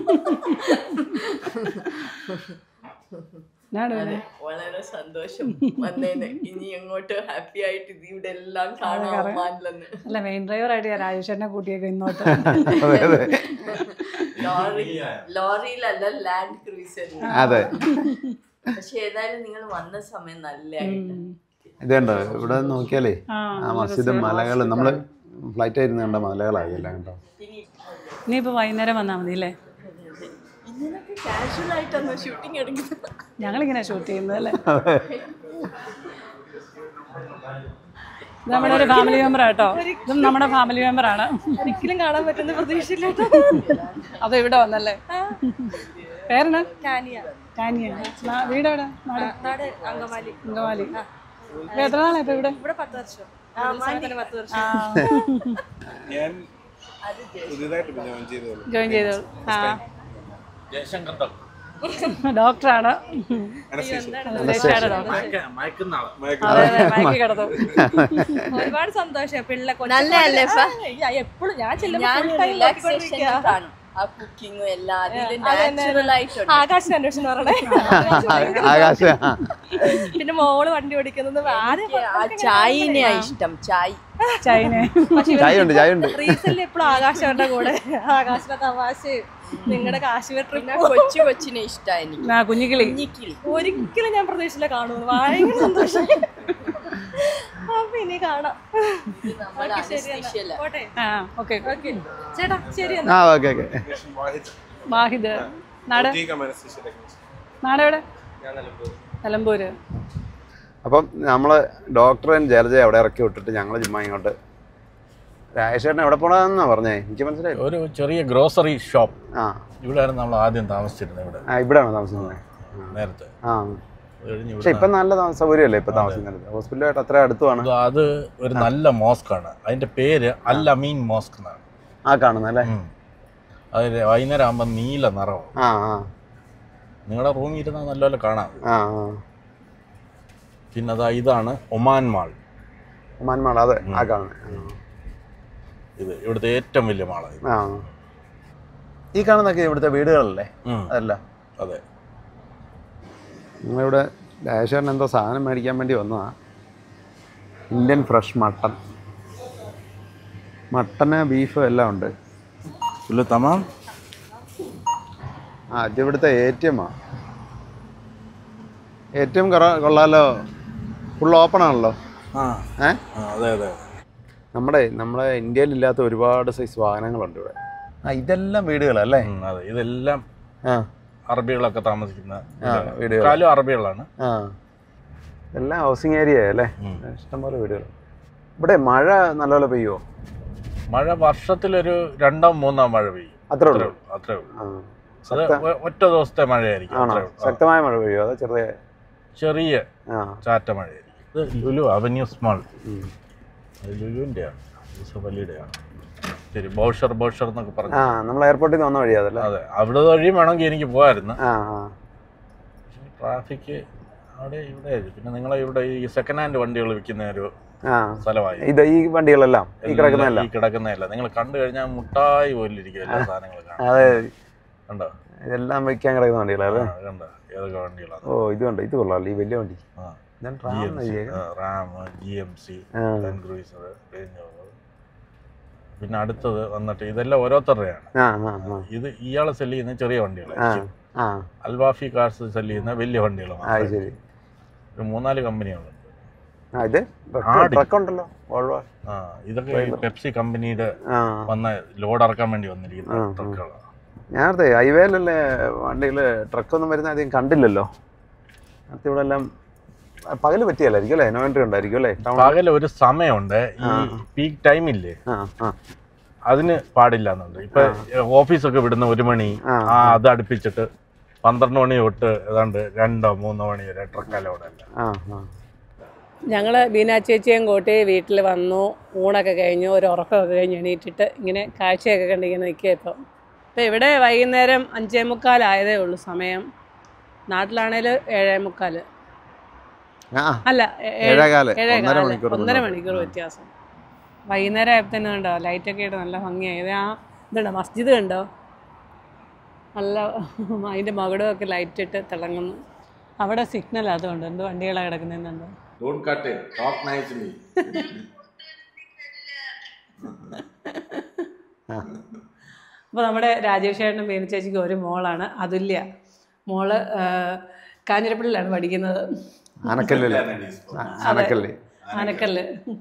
എന്നാണ് പിന്നെ? വളരെ സന്തോഷം വന്നേന് ഇനി അങ്ങോട്ട് ഹാപ്പി ആയിട്ട് ഇത് ഇവിടെ എല്ലാം കാണാം ഒമാനിലെന്ന് അല്ല മെയിൻ ഡ്രൈവറായിട്ട് ഞാൻ രാജേഷേനെ കൂട്ടിയൊക്കെ ഇന്നോട്ട് അതെ അതെ ലോറി ലോറിയിലല്ല ലാൻഡ് ക്രൂസറിൽ അതെ പക്ഷെ ഏതായാലും നിങ്ങൾ വന്ന സമയം നല്ലതായിട്ട് ഇതുണ്ടോ ഇവിടെ നോക്കിയാലേ ആ, ആ മസ്ജിദും മലകളും നമ്മൾ ഫ്ലൈറ്റ് ആയിരുന്നു കണ്ട മലകളാകില്ല കേട്ടോ ഇനി ഇനിയിപ്പോൾ വൈകുന്നേരം വന്നാൽ മതി അല്ലേ ഇങ്ങനൊക്കെ കാഷ്വൽ ആയിട്ടാണ് ഷൂട്ടിംഗ് എടുക്കുന്നത് ഞങ്ങളിങ്ങനെ ഷൂട്ട് ചെയ്യുന്നത് അല്ലേ ഇത് നമ്മുടെ ഒരു ഫാമിലി മെമ്പർ കേട്ടോ ഇതും നമ്മുടെ ഫാമിലി മെമ്പർ ആണ് ഒരിക്കലും കാണാൻ പറ്റുന്ന പ്രതീക്ഷയില്ല അത് ഇവിടെ വന്നല്ലേ പേരെന്നാ ടാനിയ ടാനിയ നാ- വീടെവിടെ നാട് നാട് അങ്കമാലി അങ്കമാലി ഇപ്പൊ എത്ര നാളാ ഇപ്പൊ ഇവിടെ ഇവിടെ പത്ത് വർഷം തന്നെ പത്ത് വർഷം ആ ഞാൻ പുതിയതായിട്ട് പിന്നെ join ചെയ്തതേ ഉള്ളൂ. ജോയിൻ ചെയ്തോളൂ ആ ജയശങ്കർ ഡോക്ടർ ഡോക്ടറാണ് Anesthesia. ഉദ്ദേശിച്ചാണ് ഡോക്ടർ മയക്ക- മയക്കുന്ന ആള് അതെ അതെ മയക്കി കിടന്നു ഒരുപാട് സന്തോഷം പിള്ളെ നല്ലതല്ലേ ഇപ്പ? എപ്പോഴും ഞാൻ ഞാൻ ചെല്ലുമ്പോൾ റിലാക്സേഷൻ കാണും ആ കുക്കിങ്ങും എല്ലാം അതിൽ നാച്ചുറൽ ആയിട്ടുണ്ട് ആകാശം അന്വേഷണം പറയണേ ആകാശ പിന്നെ മോള് വണ്ടി ഓടിക്കുന്നത് ആരും എനിക്ക് ആ ചായനെയാ ഇഷ്ടം ചായ് ചൈന ചായ ഉണ്ട് ചായ ഉണ്ട് റീസെന്റ് എപ്പോഴും ആകാശവന്റെ കൂടെ ആകാശിന്റെ തമാശ നിങ്ങളുടെ കാശ്മീർ പിന്നെ ട്രിപ്പ് കൊച്ചു കൊച്ചിനെ ഇഷ്ടം എനിക്ക് ആ കുഞ്ഞിക്കിളി കുഞ്ഞിക്കിളി ഒരിക്കലും ഞാൻ പ്രതീക്ഷയില്ല കാണുന്നു ഭയങ്കര സന്തോഷം അപ്പൊ ഇനി കാണാം ഇത് നമ്മുടെ anesthesia ലാ. പോട്ടെ ആ ഓക്കെ ഓക്കെ ചേട്ടാ ശരി എന്നാ. ആ ഓക്കെ ഓക്കെ വാഹിദ്. വാഹിദ് നാട് Boutique anesthesia technician. നാട് എവിടെ നിലമ്പൂര് അപ്പം നമ്മൾ ഡോക്ടറും ജലജയെ അവിടെ ഇറക്കി വിട്ടിട്ട് ഞങ്ങൾ ചുമ്മാ ഇങ്ങോട്ട് രാജേഷേട്ടൻ എവിടെ പോണെന്നാ പറഞ്ഞേ എനിക്ക് മനസ്സിലായി ഒരു ചെറിയ ഗ്രോസറി ഷോപ്പ് ആ ഇവിടെയായിരുന്നു നമ്മൾ ആദ്യം താമസിച്ചിരുന്നത് ഇവിടെ ആ ഇവിടെയാണോ താമസിക്കുന്നത് നേരത്തെ ആ അത് കഴിഞ്ഞ് പക്ഷെ ഇവിടെ ഇപ്പം നല്ല താമസ സൗകര്യമല്ലേ ഇപ്പം താമസിക്കുന്നത് ഹോസ്പിറ്റലായിട്ട് അത്ര അടുത്തുമാണ് അത് അത് ഒരു നല്ല മോസ്ക് ആണ് അതിന്റെ പേര് അൽ അമീൻ മോസ്ക് എന്നാണ് ആ കാണുന്നത് അല്ലേ ഉം. അത് വൈകുന്നേരം ആകുമ്പോൾ നീല നിറവും ആ ആ നിങ്ങളുടെ റൂമിൽ ഇരുന്നാൽ നല്ലപോലെ കാണാം ആ ആ പിന്നെ അതാ ഇതാണ് ഒമാൻ മാൾ ഒമാൻമാൾ അതെ ആ കാണുന്നത് ഇത് ഇവിടുത്തെ ഏറ്റവും വലിയ മാള് ഇത്. ആ ഈ കാണുന്നൊക്കെ ഇവിടുത്തെ വീടുകളല്ലേ ഉം. അതല്ല അതെ നിങ്ങളിവിടെ രാജേഷേട്ടൻ എന്തോ സാധനം മേടിക്കാൻ വേണ്ടി വന്നതാ ഇന്ത്യൻ ഫ്രഷ് മട്ടൺ മട്ടന് ബീഫ് എല്ലാം ഉണ്ട് പുല്ല് തമാം ആ ഇത് ഇവിടുത്തെ എ ടി എമ്മാ എ ടി എം കൊള്ളാലോ ഫുൾ ഓപ്പൺ ആണല്ലോ ആ ഏ ആ, അതെ അതെ നമ്മുടെ നമ്മുടെ ഇന്ത്യയിലില്ലാത്ത ഒരുപാട് സൈസ് വാഹനങ്ങളുണ്ട് ഇവിടെ ആ ഇതെല്ലാം വീടുകളല്ലേ ഉം, അതെ ഇതെല്ലാം ആ അറബികളൊക്കെ താമസിക്കുന്ന ആ, വീടുകൾ. കാലും അറബികളാണ് ആ എല്ലാം ഹൗസിംഗ് ഏരിയ അല്ലേ ഉം. ഇഷ്ടംപോലെ വീടുകൾ ഇവിടെ മഴ നല്ലപോലെ പെയ്യുമോ മഴ വർഷത്തിലൊരു രണ്ടോ മൂന്നോ മഴ പെയ്യും അത്രേ അത്രേ ഉള്ളൂ ഉള്ളൂ അത്രേ ഉള്ളൂ ആ അത് ശക്ത- ഒ- ഒറ്റ ദിവസത്തെ മഴയായിരിക്കും ആണോ അത്രേ ഉള്ളൂ. ആ. ശക്തമായ മഴ പെയ്യുമോ അതോ ചെറിയ ചെറിയ ആ ചാറ്റ മഴയായിരിക്കും ഇത് ലുലു അവന്യൂ സ്മാൾ ഉം. അത് ലുലുവിൻ്റെയാണ് യൂസഫ് അലിയുടെയാണ് ശരി ബോഷർ ബോഷർ എന്നൊക്കെ ആ പറഞ്ഞു നമ്മൾ എയർപോർട്ടിൽ നിന്ന് വന്ന വഴിയാ അതല്ലേ അതെ അവിടെ വഴി വേണമെങ്കിൽ എനിക്ക് പോകായിരുന്നു ആ ആ ട്രാഫിക് അവിടെ ഇവിടെ പിന്നെ നിങ്ങളെ ഇവിടെ ഈ സെക്കൻഡ് ഹാൻഡ് വണ്ടികൾ വിൽക്കുന്ന ഒരു ആ സ്ഥലമായി ഇത് ഈ വണ്ടികളെല്ലാം ഈ കിടക്കുന്നതല്ല ഈ കിടക്കുന്നതല്ല നിങ്ങൾ കണ്ടു കഴിഞ്ഞാൽ മുട്ടായി പോലും ഇരിക്കും എല്ലാ സാധനങ്ങളും കാണാം അതെ കണ്ടോ ഇതെല്ലാം വയ്ക്കാൻ കിടക്കുന്ന വണ്ടികളല്ലേ ആ, കണ്ടോ ഏതൊക്കെ വണ്ടികളാണ് ഓ ഇത് കണ്ടോ ഇത് കൊള്ളാമല്ലോ ഈ വലിയ വണ്ടി ആ ഞാൻ റാം എന്ന് എഴുതിയേക്കാം. റാം ജി എം സി ആ. ക്രൂയിസർ പിന്നെ അടുത്തത് വന്നിട്ട് ഇതെല്ലാം ഓരോരുത്തരുടെയാണ് ആ ആ ആ ഇത് ഇയാളെ സെല് ചെയ്യുന്ന ചെറിയ വണ്ടികൾ ആ ആ അൽവാഫി കാർസ് സെല് ചെയ്യുന്ന വലിയ വണ്ടികൾ ആ ശരി ഒരു മൂന്നാല് കമ്പനികളുണ്ട് ആ ഇത് ആടി. ട്രക്ക് ഉണ്ടല്ലോ വോൾവോ ആ ഇതൊക്കെ ഈ പെപ്സി കമ്പനിയുടെ ആ വന്ന ലോഡ് ഇറക്കാൻ വേണ്ടി വന്നിരിക്കുന്ന ആ, ആ. ട്രക്കുകളാണ് ഞാനത്തെ ഹൈവേയിലല്ലേ വണ്ടികൾ ട്രക്കൊന്നും വരുന്ന അധികം കണ്ടില്ലല്ലോ നേരത്തെ ഇവിടെ എല്ലാം പകല് പറ്റിയല്ലായിരിക്കും അല്ലേ നോ എൻട്രി ഉണ്ടായിരിക്കും അല്ലേ ടൗൺ പകൽ ഒരു സമയമുണ്ട് ഈ പീക്ക് ടൈമില്ലേ ആ ആ അതിന് പാടില്ല എന്നുണ്ട് ഇപ്പൊ ഓഫീസൊക്കെ വിടുന്ന ഒരു മണി ആ, ആ അത് അടുപ്പിച്ചിട്ട് പന്ത്രണ്ട് മണി തൊട്ട് ഏതാണ്ട് രണ്ടോ മൂന്നോ മണി വരെ ട്രക്ക് അലൗഡ് അല്ല ആ ആ ഞങ്ങൾ ബീന ചേച്ചിയും കൂട്ടി വീട്ടിൽ വന്നു ഊണൊക്കെ കഴിഞ്ഞു ഒരു ഉറക്കമൊക്കെ കഴിഞ്ഞ് എണീറ്റിട്ട് ഇങ്ങനെ കാഴ്ചയൊക്കെ കണ്ടിങ്ങനെ നിൽക്കുക ഇപ്പം ഇപ്പം ഇവിടെ വൈകുന്നേരം അഞ്ചേ മുക്കാലായതേ ഉള്ളൂ സമയം നാട്ടിലാണേൽ ഏഴേ മുക്കാൽ ആ അല്ല ഏ- ഏഴ്- ഏഴേകാല്. ഏഴേകാല്. ഒന്നര മണിക്കൂർ ഒന്നര മുന്നോട്ട്. മണിക്കൂർ വ്യത്യാസം വൈകുന്നേരം ആയപ്പോഴത്തേനും കണ്ടോ ലൈറ്റൊക്കെ ഇട്ട് നല്ല ഭംഗിയായി ആ ഇതുണ്ടോ മസ്ജിദ് കണ്ടോ നല്ല അതിൻ്റെ മകുടമൊക്കെ ലൈറ്റ് ഇട്ട് തിളങ്ങുന്നു അവിടെ സിഗ്നൽ അതുകൊണ്ട് എന്ത് വണ്ടികളാണ് കിടക്കുന്നതെന്നുണ്ടോ ഡോണ്ട് കട്ട് ടോക്ക് നൈസ്ലി അപ്പോൾ നമ്മുടെ രാജേഷ് ചേട്ടനും മീന ചേച്ചിക്ക് ഒരു മോളാണ് അതുല്യ മോള് ആ, കാഞ്ഞിരപ്പള്ളിയിലാണ് പഠിക്കുന്നത് ആനക്കല്ലില്ലേ ആനക്കല്ല് ആനക്കല്ല്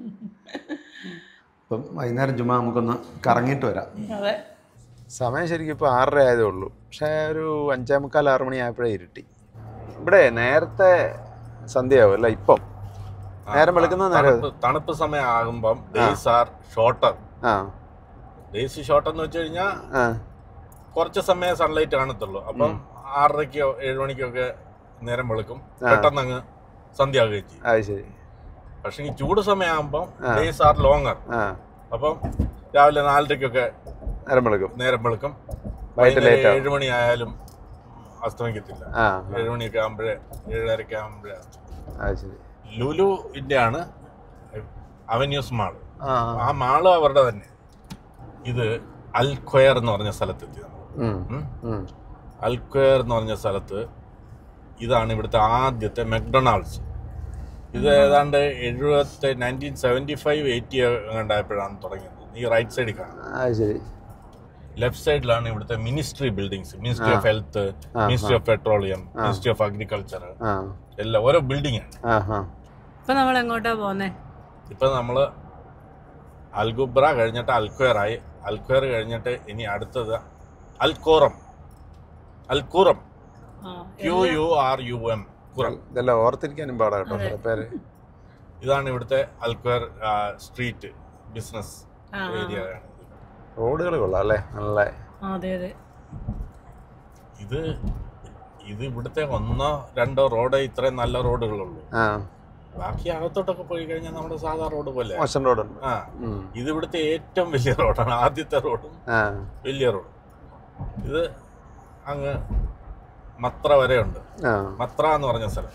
ഇപ്പം വൈകുന്നേരം ചുമ്മാ നമുക്കൊന്ന് കറങ്ങിയിട്ട് വരാം അതെ സമയം ശരിക്കും ഇപ്പോൾ ആറര ആയതേ ഉള്ളൂ പക്ഷേ ഒരു അഞ്ചേ മുക്കാൽ ആറ് മണി ആയപ്പോഴേ ഇരുട്ടി ഇവിടെ നേരത്തെ സന്ധ്യയാവും അല്ല ഇപ്പം നേരം വെളുക്കുന്ന നേരം തണുപ്പ് തണുപ്പ് സമയം ആകുമ്പം ഡേയ്സ് ആർ ഷോർട്ടർ ആ ഡേയ്സ് ഷോർട്ട് എന്ന് വെച്ച് കഴിഞ്ഞാൽ ആ കുറച്ച് സമയം സൺലൈറ്റ് കാണത്തുള്ളൂ അപ്പം ആറരയ്ക്കോ ഏഴ് മണിക്കോ ഒക്കെ നേരം വെളുക്കും പെട്ടെന്ന് അങ്ങ് സന്ധ്യ ആകുകയും ചെയ്യും അത് ശരി പക്ഷേ ഈ ചൂട് സമയമാകുമ്പം ഡേയ്സ് ആർ ലോങ്ങർ ആ അപ്പം രാവിലെ നാലരയ്ക്കൊക്കെ നേരം വെളുക്കും നേരം വെളുക്കും വൈകിട്ട് വൈകുന്നേരം late ആവും. ഏഴ് മണിയായാലും അസ്തമിക്കത്തില്ല ആ ഏഴ് മണിയൊക്കെ ആകുമ്പോഴേ ഏഴരയ്ക്ക് ആകുമ്പോഴേ അസ്തമിക്കും അത് ശരി ലുലുവിന്റെ ആണ് അവന്യൂസ് മാൾ ആ ആ മാള് അവരുടെ തന്നെ ഇത് അൽക്വയർ എന്ന് പറഞ്ഞ സ്ഥലത്തെത്തി നമ്മൾ ഉം, ഉം. ഉം. അൽക്വയർ എന്ന് പറഞ്ഞ സ്ഥലത്ത് ഇതാണ് ഇവിടുത്തെ ആദ്യത്തെ മെക്ഡൊണാൾഡ്സ് ഇത് ഏതാണ്ട് എഴുപത്തി നയൻറ്റീൻ സെവൻറ്റി ഫൈവ് എയ്റ്റി കണ്ടായപ്പോഴാണ് തുടങ്ങിയത് ഈ റൈറ്റ് സൈഡിൽ കാണാം അത് ശരി ലെഫ്റ്റ് സൈഡിലാണ് ഇവിടുത്തെ ministry buildings ministry of health ministry of petroleum ministry of agriculture ആ എല്ലാം ഓരോ ബിൽഡിംഗ് ആണ് ആ ആ ഇപ്പം നമ്മൾ എങ്ങോട്ടാ പോകുന്നേ ഇപ്പം നമ്മൾ അൽഗുബ്ര കഴിഞ്ഞിട്ട് അൽക്വയർ ആയി അൽക്വയർ കഴിഞ്ഞിട്ട് ഇനി അടുത്തത് അൽക്കോറം അൽക്കൂറം ആ Q U R U M Qurum ഇതെല്ലാം ഓർത്തിരിക്കാനും പാടാ കേട്ടോ ചില പേര് ഇതാണ് ഇവിടുത്തെ അൽക്വയർ സ്ട്രീറ്റ് ബിസിനസ് ആ, ആ. ഏരിയ റോഡുകൾ കൊള്ളാം അല്ലേ നല്ല ആ, അതെ അതെ ഇത് ഇത് ഇവിടുത്തെ ഒന്നോ രണ്ടോ റോഡ് ഇത്രയും നല്ല റോഡുകളുള്ളൂ ആ ബാക്കി അകത്തോട്ടൊക്കെ പോയി കഴിഞ്ഞാൽ നമ്മുടെ സാധാ റോഡ് പോലെ മോശം റോഡുണ്ട് ആ ഉം. ഇത് ഇവിടുത്തെ ഏറ്റവും വലിയ റോഡാണ് ആദ്യത്തെ റോഡും ആ വലിയ റോഡ് ഇത് അങ്ങ് മത്ര വരെ ഉണ്ട് ആ മത്ര എന്ന് പറഞ്ഞ സ്ഥലം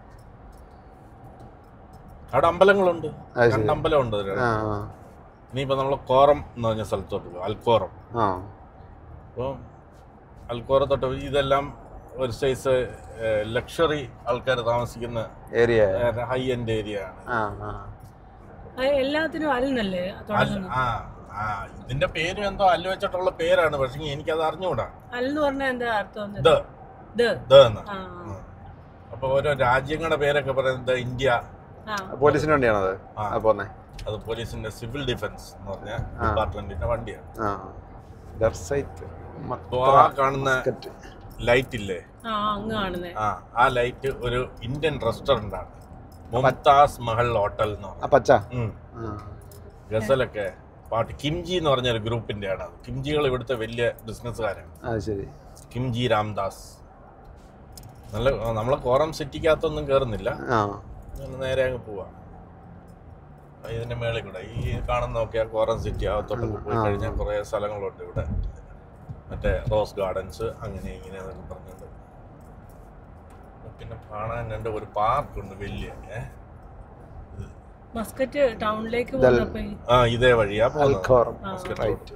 അവിടെ അമ്പലങ്ങളുണ്ട് അത് ശരി. രണ്ട് അമ്പലമുണ്ട് ഇതില്. ആ ഇനിയിപ്പോൾ നമ്മൾ കോറം എന്ന് പറഞ്ഞ സ്ഥലത്തോട്ട് പോകും അൽക്കോറം ആ അപ്പോൾ അൽക്കോറത്തോട്ട് പോയി ഇതെല്ലാം ഒരു സൈസ് ലക്ഷറി ആൾക്കാർ താമസിക്കുന്ന ഏരിയ ഹൈ എൻഡ് ഏരിയ ആണ് ആ ആ അത് എല്ലാത്തിനും അല്ലെന്നല്ലേ അൽ- തുടങ്ങുന്നത് ആ ആ ഇതിന്റെ പേരും എന്തോ അല്ല വെച്ചിട്ടുള്ള പേരാണ് പക്ഷെ എനിക്കത് അറിഞ്ഞുകൂടാ അല്ലെന്ന് പറഞ്ഞാൽ എന്താ അർത്ഥം ദ ഇത് ദ എന്ന് ആ അപ്പൊ ഓരോ രാജ്യങ്ങളുടെ പേരൊക്കെ പറയുന്നത് ഇന്ത്യ ആ പോലീസിന് വണ്ടിയാണത് ആ. ആ പോന്നെ അത് പോലീസിന്റെ സിവിൽ ഡിഫൻസ് എന്ന് പറഞ്ഞ ആ. ഡിപ്പാർട്ട്മെന്റിന്റെ വണ്ടിയാണ് ആ ഡർസൈറ്റ് അപ്പൊ ആ കാണുന്ന ലൈറ്റ് ഇല്ലേ ആ അങ്ങ് കാണുന്നേ ആ ആ ലൈറ്റ് ഒരു ഇന്ത്യൻ റെസ്റ്റോറന്റ് ആണ് മുംതാസ് മഹൽ ഹോട്ടൽ എന്ന് ആ പറഞ്ഞത് പച്ച ഉം. ആ ഗസലൊക്കെ പാട്ട് കിംജി എന്ന് പറഞ്ഞ ഒരു ഗ്രൂപ്പിന്റെ ആണ് അത് കിംജികൾ ഇവിടുത്തെ വലിയ ബിസിനസ്സുകാരാണ് അത് ശരി കിംജി രാംദാസ് നല്ല നമ്മളെ കോറം സിറ്റിക്കകത്തൊന്നും കയറുന്നില്ല ആ ഇങ്ങനെ നേരെ അങ്ങ് പോവാ ആ, ഇതിന്റെ മേളിൽ കൂടെ ഈ കാണുന്ന നോക്കിയാൽ കോറം സിറ്റി അകത്തോട്ടൊക്കെ പോയി ആ. കഴിഞ്ഞാൽ കുറേ സ്ഥലങ്ങളുണ്ട് ഇവിടെ മറ്റേ റോസ് ഗാർഡൻസ് അങ്ങനെ ഇങ്ങനെ എന്നൊക്കെ പറഞ്ഞിട്ട് പിന്നെ കാണാൻ രണ്ട് ഒരു പാർക്കുണ്ട് വലിയ ഏ? മസ്കറ്റ് ടൗണിലേക്ക് ദൽ- പോകുന്നപ്പോ ഈ- ആ ഇതേ വഴിയാ പോകുന്നത് അൽഖോറം ആ. റൈറ്റ്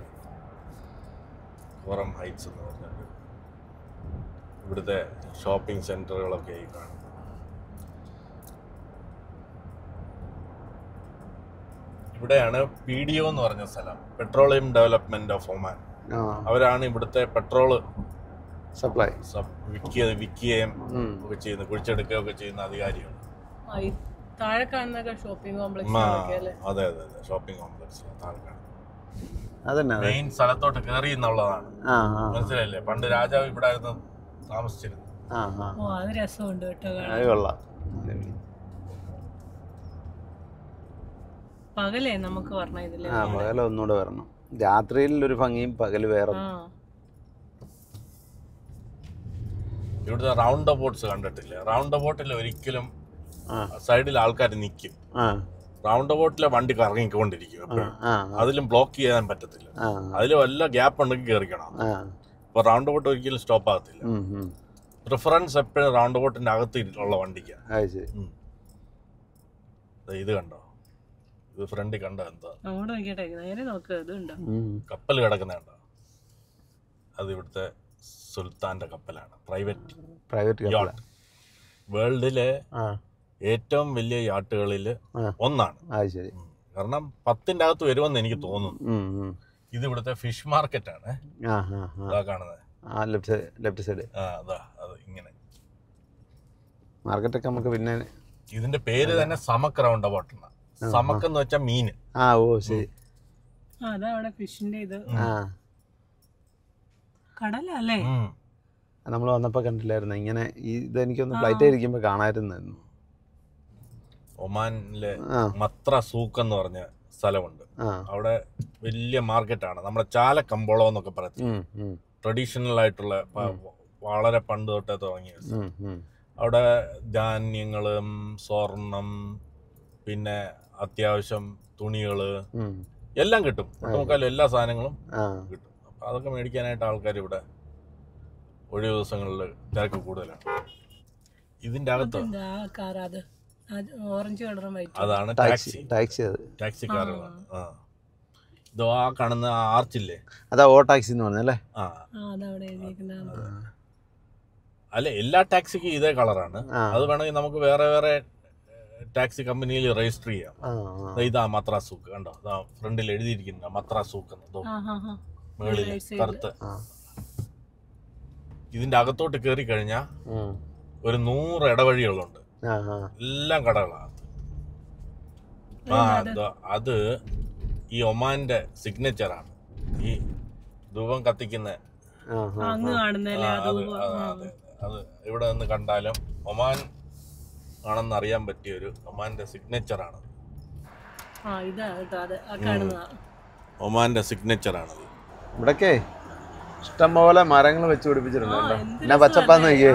കോറം ഹൈറ്റ്സ് എന്ന് പറഞ്ഞിട്ട് ഇവിടുത്തെ ഷോപ്പിംഗ് സെന്ററുകളൊക്കെ ഈ കാണും ഇവിടെയാണ് പി ഡി ഒ എന്ന് പറഞ്ഞ സ്ഥലം പെട്രോളിയം ഡെവലപ്മെന്റ് ഓഫ് ഒമാൻ ആ അവരാണ് ഇവിടുത്തെ പെട്രോള് സപ്ലൈ വിൽക്കുക വിൽക്കുകയും ഒക്കെ ചെയ്യുന്ന കുഴിച്ചെടുക്കുകയൊക്കെ ചെയ്യുന്ന അധികാരികൾ ആ, ഈ താഴെ കാണുന്നൊക്കെ ഷോപ്പിംഗ് ആ, കോംപ്ലക്സ് അതെ അതെ അതെ ഷോപ്പിംഗ് കോംപ്ലക്സ് താൽക്കാലം അതന്നെ അതെ മെയിൻ സ്ഥലത്തോട്ട് കയറി എന്നുള്ളതാണ് ആ ആ മനസ്സിലായില്ലേ പണ്ട് രാജാവ് ഇവിടെ ആയിരുന്നു താമസിച്ചിരുന്നത് ആ ആ ഓ അത് രസമുണ്ട് കേട്ടോ കാണാൻ. അത് കൊള്ളാം പകലേ നമുക്ക് പറഞ്ഞ ഇതില് ആ പകൽ ഒന്നുകൂടെ വരണം രാത്രിയിൽ ഒരു ഭംഗിയും പകല് വേറെ ആ ഇവിടുത്തെ റൗണ്ട് അബോട്ട്സ് കണ്ടിട്ടില്ലേ റൗണ്ട് അബോട്ടിൽ ഒരിക്കലും ആ സൈഡിൽ ആൾക്കാർ നിൽക്കും ആ റൗണ്ട് അബോട്ടിലെ വണ്ടി കറങ്ങിക്കൊണ്ടിരിക്കും എപ്പോഴും ആ അതിലും ബ്ലോക്ക് ചെയ്യാൻ പറ്റത്തില്ല ആ അതിൽ വല്ല ഗ്യാപ്പ് ഉണ്ടെങ്കിൽ കയറിക്കണം ആ അപ്പൊ റൗണ്ട് അബോട്ട് ഒരിക്കലും സ്റ്റോപ്പ് ആകത്തില്ല ഉം, ഉം. പ്രിഫറൻസ് എപ്പോഴും റൗണ്ട് അബോട്ടിന്റെ അകത്ത് ഉള്ള വണ്ടിക്ക് അത് ശരി ഇത് കണ്ടോ ഇത് ഫ്രണ്ടിൽ കണ്ടോ എന്താ അങ്ങോട്ട് നോക്കിട്ടെ നേരെ നോക്ക് ഇതുണ്ടോ ഉം. കപ്പൽ കിടക്കുന്ന കണ്ടോ അത് ഇവിടുത്തെ സുൽത്താന്റെ കപ്പലാണ് പ്രൈവറ്റ് പ്രൈവറ്റ് കപ്പല യാട്ട് വേൾഡിലെ ആ ഏറ്റവും വലിയ യാട്ടുകളിൽ ആ. ഒന്നാണ് അത് ശരി ഉം. കാരണം പത്തിന്റെ അകത്ത് വരുമെന്ന് എനിക്ക് തോന്നുന്നു ഉം, ഉം. ഇത് ഇവിടുത്തെ ഫിഷ് മാർക്കറ്റ് ആണ് ആ ആ ആ അതാ കാണുന്നത് ആ ലെഫ്റ്റ് ലെഫ്റ്റ് സൈഡ് ആ അതാ അത് ഇങ്ങനെ മാർക്കറ്റൊക്കെ നമുക്ക് പിന്നെ ഇതിന്റെ പേര് തന്നെ സമക്ക് റൗണ്ട് അബൌട്ട് സമക്ക് എന്ന് വെച്ചാൽ മീൻ ആ ഓ ശരി ആ അതാ അവിടെ ഫിഷിന്റെ ഇത് ആ കടലല്ലേ നമ്മൾ വന്നപ്പോൾ കണ്ടില്ലായിരുന്നു ഇങ്ങനെ ഈ ഇത് എനിക്കൊന്ന് ഫ്ലൈറ്റ് ഇരിക്കുമ്പോൾ കാണാമായിരുന്നു ഒമാനിലെ ആ മത്ര സൂക്ക് എന്ന് പറഞ്ഞ സ്ഥലമുണ്ട് ആ അവിടെ വലിയ മാർക്കറ്റാണ് നമ്മുടെ ചാല കമ്പോളം എന്നൊക്കെ പറയത്തില്ല ഉം, ഉം, ട്രഡീഷണൽ ആയിട്ടുള്ള പ- വളരെ പണ്ട് തൊട്ടേ തുടങ്ങിയ ഉം, ഉം. അവിടെ ധാന്യങ്ങളും സ്വർണം പിന്നെ അത്യാവശ്യം തുണികള് ഉം. എല്ലാം കിട്ടും ഒട്ടുമുക്കാലും എല്ലാ സാധനങ്ങളും ആ കിട്ടും അപ്പൊ അതൊക്കെ മേടിക്കാനായിട്ട് ആൾക്കാർ ഇവിടെ ഒഴിവ് ദിവസങ്ങളിൽ തിരക്ക് കൂടുതലാണ് ഇതിന്റെ അകത്ത് എന്താ ആ കാർ അത് അത് ഓറഞ്ച് കളറും വൈറ്റ് അതാണ് ടാക്സി ടാക്സി ടാക്സി അത് ടാക്സി കാറുകളാണ് ആ ഇതോ ആ കാണുന്ന ആ ആർച്ചില്ലേ അതാ ഓ ടാക്സി എന്ന് പറഞ്ഞല്ലേ ആ ആ അതവിടെ എഴുതിയിരിക്കുന്ന അല്ല എല്ലാ ടാക്സിക്കും ഇതേ കളറാണ് ആ. അത് വേണമെങ്കിൽ നമുക്ക് വേറെ വേറെ ടാക്സി കമ്പനിയിൽ രജിസ്റ്റർ ചെയ്യാം ആ ആ. ദാ ഇതാ മത്ര സൂക്ക് കണ്ടോ ഇതാ ഫ്രണ്ടിൽ എഴുതിയിരിക്കുന്ന മത്ര സൂക്ക് എന്ന് ദോ ആ ഹാ ഹാ മേളിൽ right side. കറുത്ത് ആ. ഇതിന്റെ അകത്തോട്ട് കയറി കഴിഞ്ഞാൽ ഉം. ഒരു നൂറ് ഇടവഴികളുണ്ട് ആ ആ എല്ലാം കടകളാണ് ആ ദാ അത് ഈ ഒമാന്റെ സിഗ്നേച്ചറാണ് ഈ ധൂപം കത്തിക്കുന്ന ആ ആ അങ്ങ് കാണുന്നല്ലേ ആ, അത് അത് അത് അതെ. അത് ഇവിടെ നിന്ന് കണ്ടാലും ഒമാൻ ആണെന്ന് അറിയാൻ പറ്റിയ ഒരു ഒമാന്റെ സിഗ്നേച്ചറാണ് ആ ഇതാ കേട്ടോ അത് ആ കാണുന്നതാ ഒമാന്റെ സിഗ്നേച്ചറാണത് ഇവിടൊക്കെ ഇഷ്ടംപോലെ മരങ്ങൾ വെച്ച് പിടിപ്പിച്ചിട്ടുണ്ട് കേട്ടോ. എന്ത് എന്നാ പച്ചപ്പാന്ന് നോക്കിയേ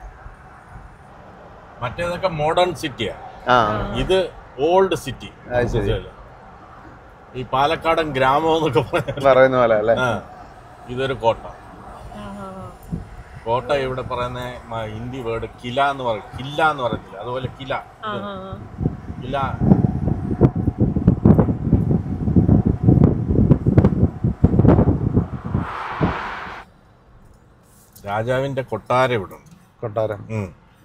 മറ്റേതൊക്കെ മോഡേൺ സിറ്റിയാണ് ആ ഇത് ഓൾഡ് സിറ്റി അത് ശരി. ഈ പാലക്കാടൻ ഗ്രാമം എന്നൊക്കെ പറയാം പറയുന്ന പോലെ അല്ലേ ആ ഇതൊരു കോട്ട ആ ആ ആ. കോട്ട ഇവിടെ പറയുന്ന മ- ഹിന്ദി വേർഡ് കില എന്ന് പറയും കില്ല എന്ന് പറയത്തില്ല അതുപോലെ കില ആ ആ ആ. കില രാജാവിന്റെ കൊട്ടാരം ഇവിടെ ഉണ്ട് കൊട്ടാരം ഉം.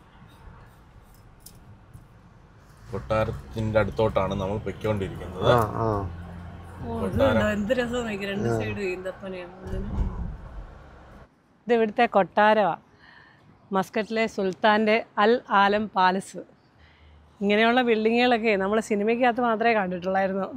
കൊട്ടാരത്തിന്റെ അടുത്തോട്ടാണ് നമ്മൾ പൊയ്ക്കൊണ്ടിരിക്കുന്നത് ആ ആ ഓ ഇതുണ്ടോ എന്ത് രസം നോക്കി രണ്ട് സൈഡ് ഈന്തപ്പനയാണ് ഇത് ഇവിടുത്തെ കൊട്ടാരമാണ് മസ്കറ്റിലെ സുൽത്താൻ്റെ അൽ ആലം പാലസ് ഇങ്ങനെയുള്ള ബിൽഡിങ്ങുകളൊക്കെ നമ്മൾ സിനിമയ്ക്കകത്ത് മാത്രമേ കണ്ടിട്ടുള്ളായിരുന്നു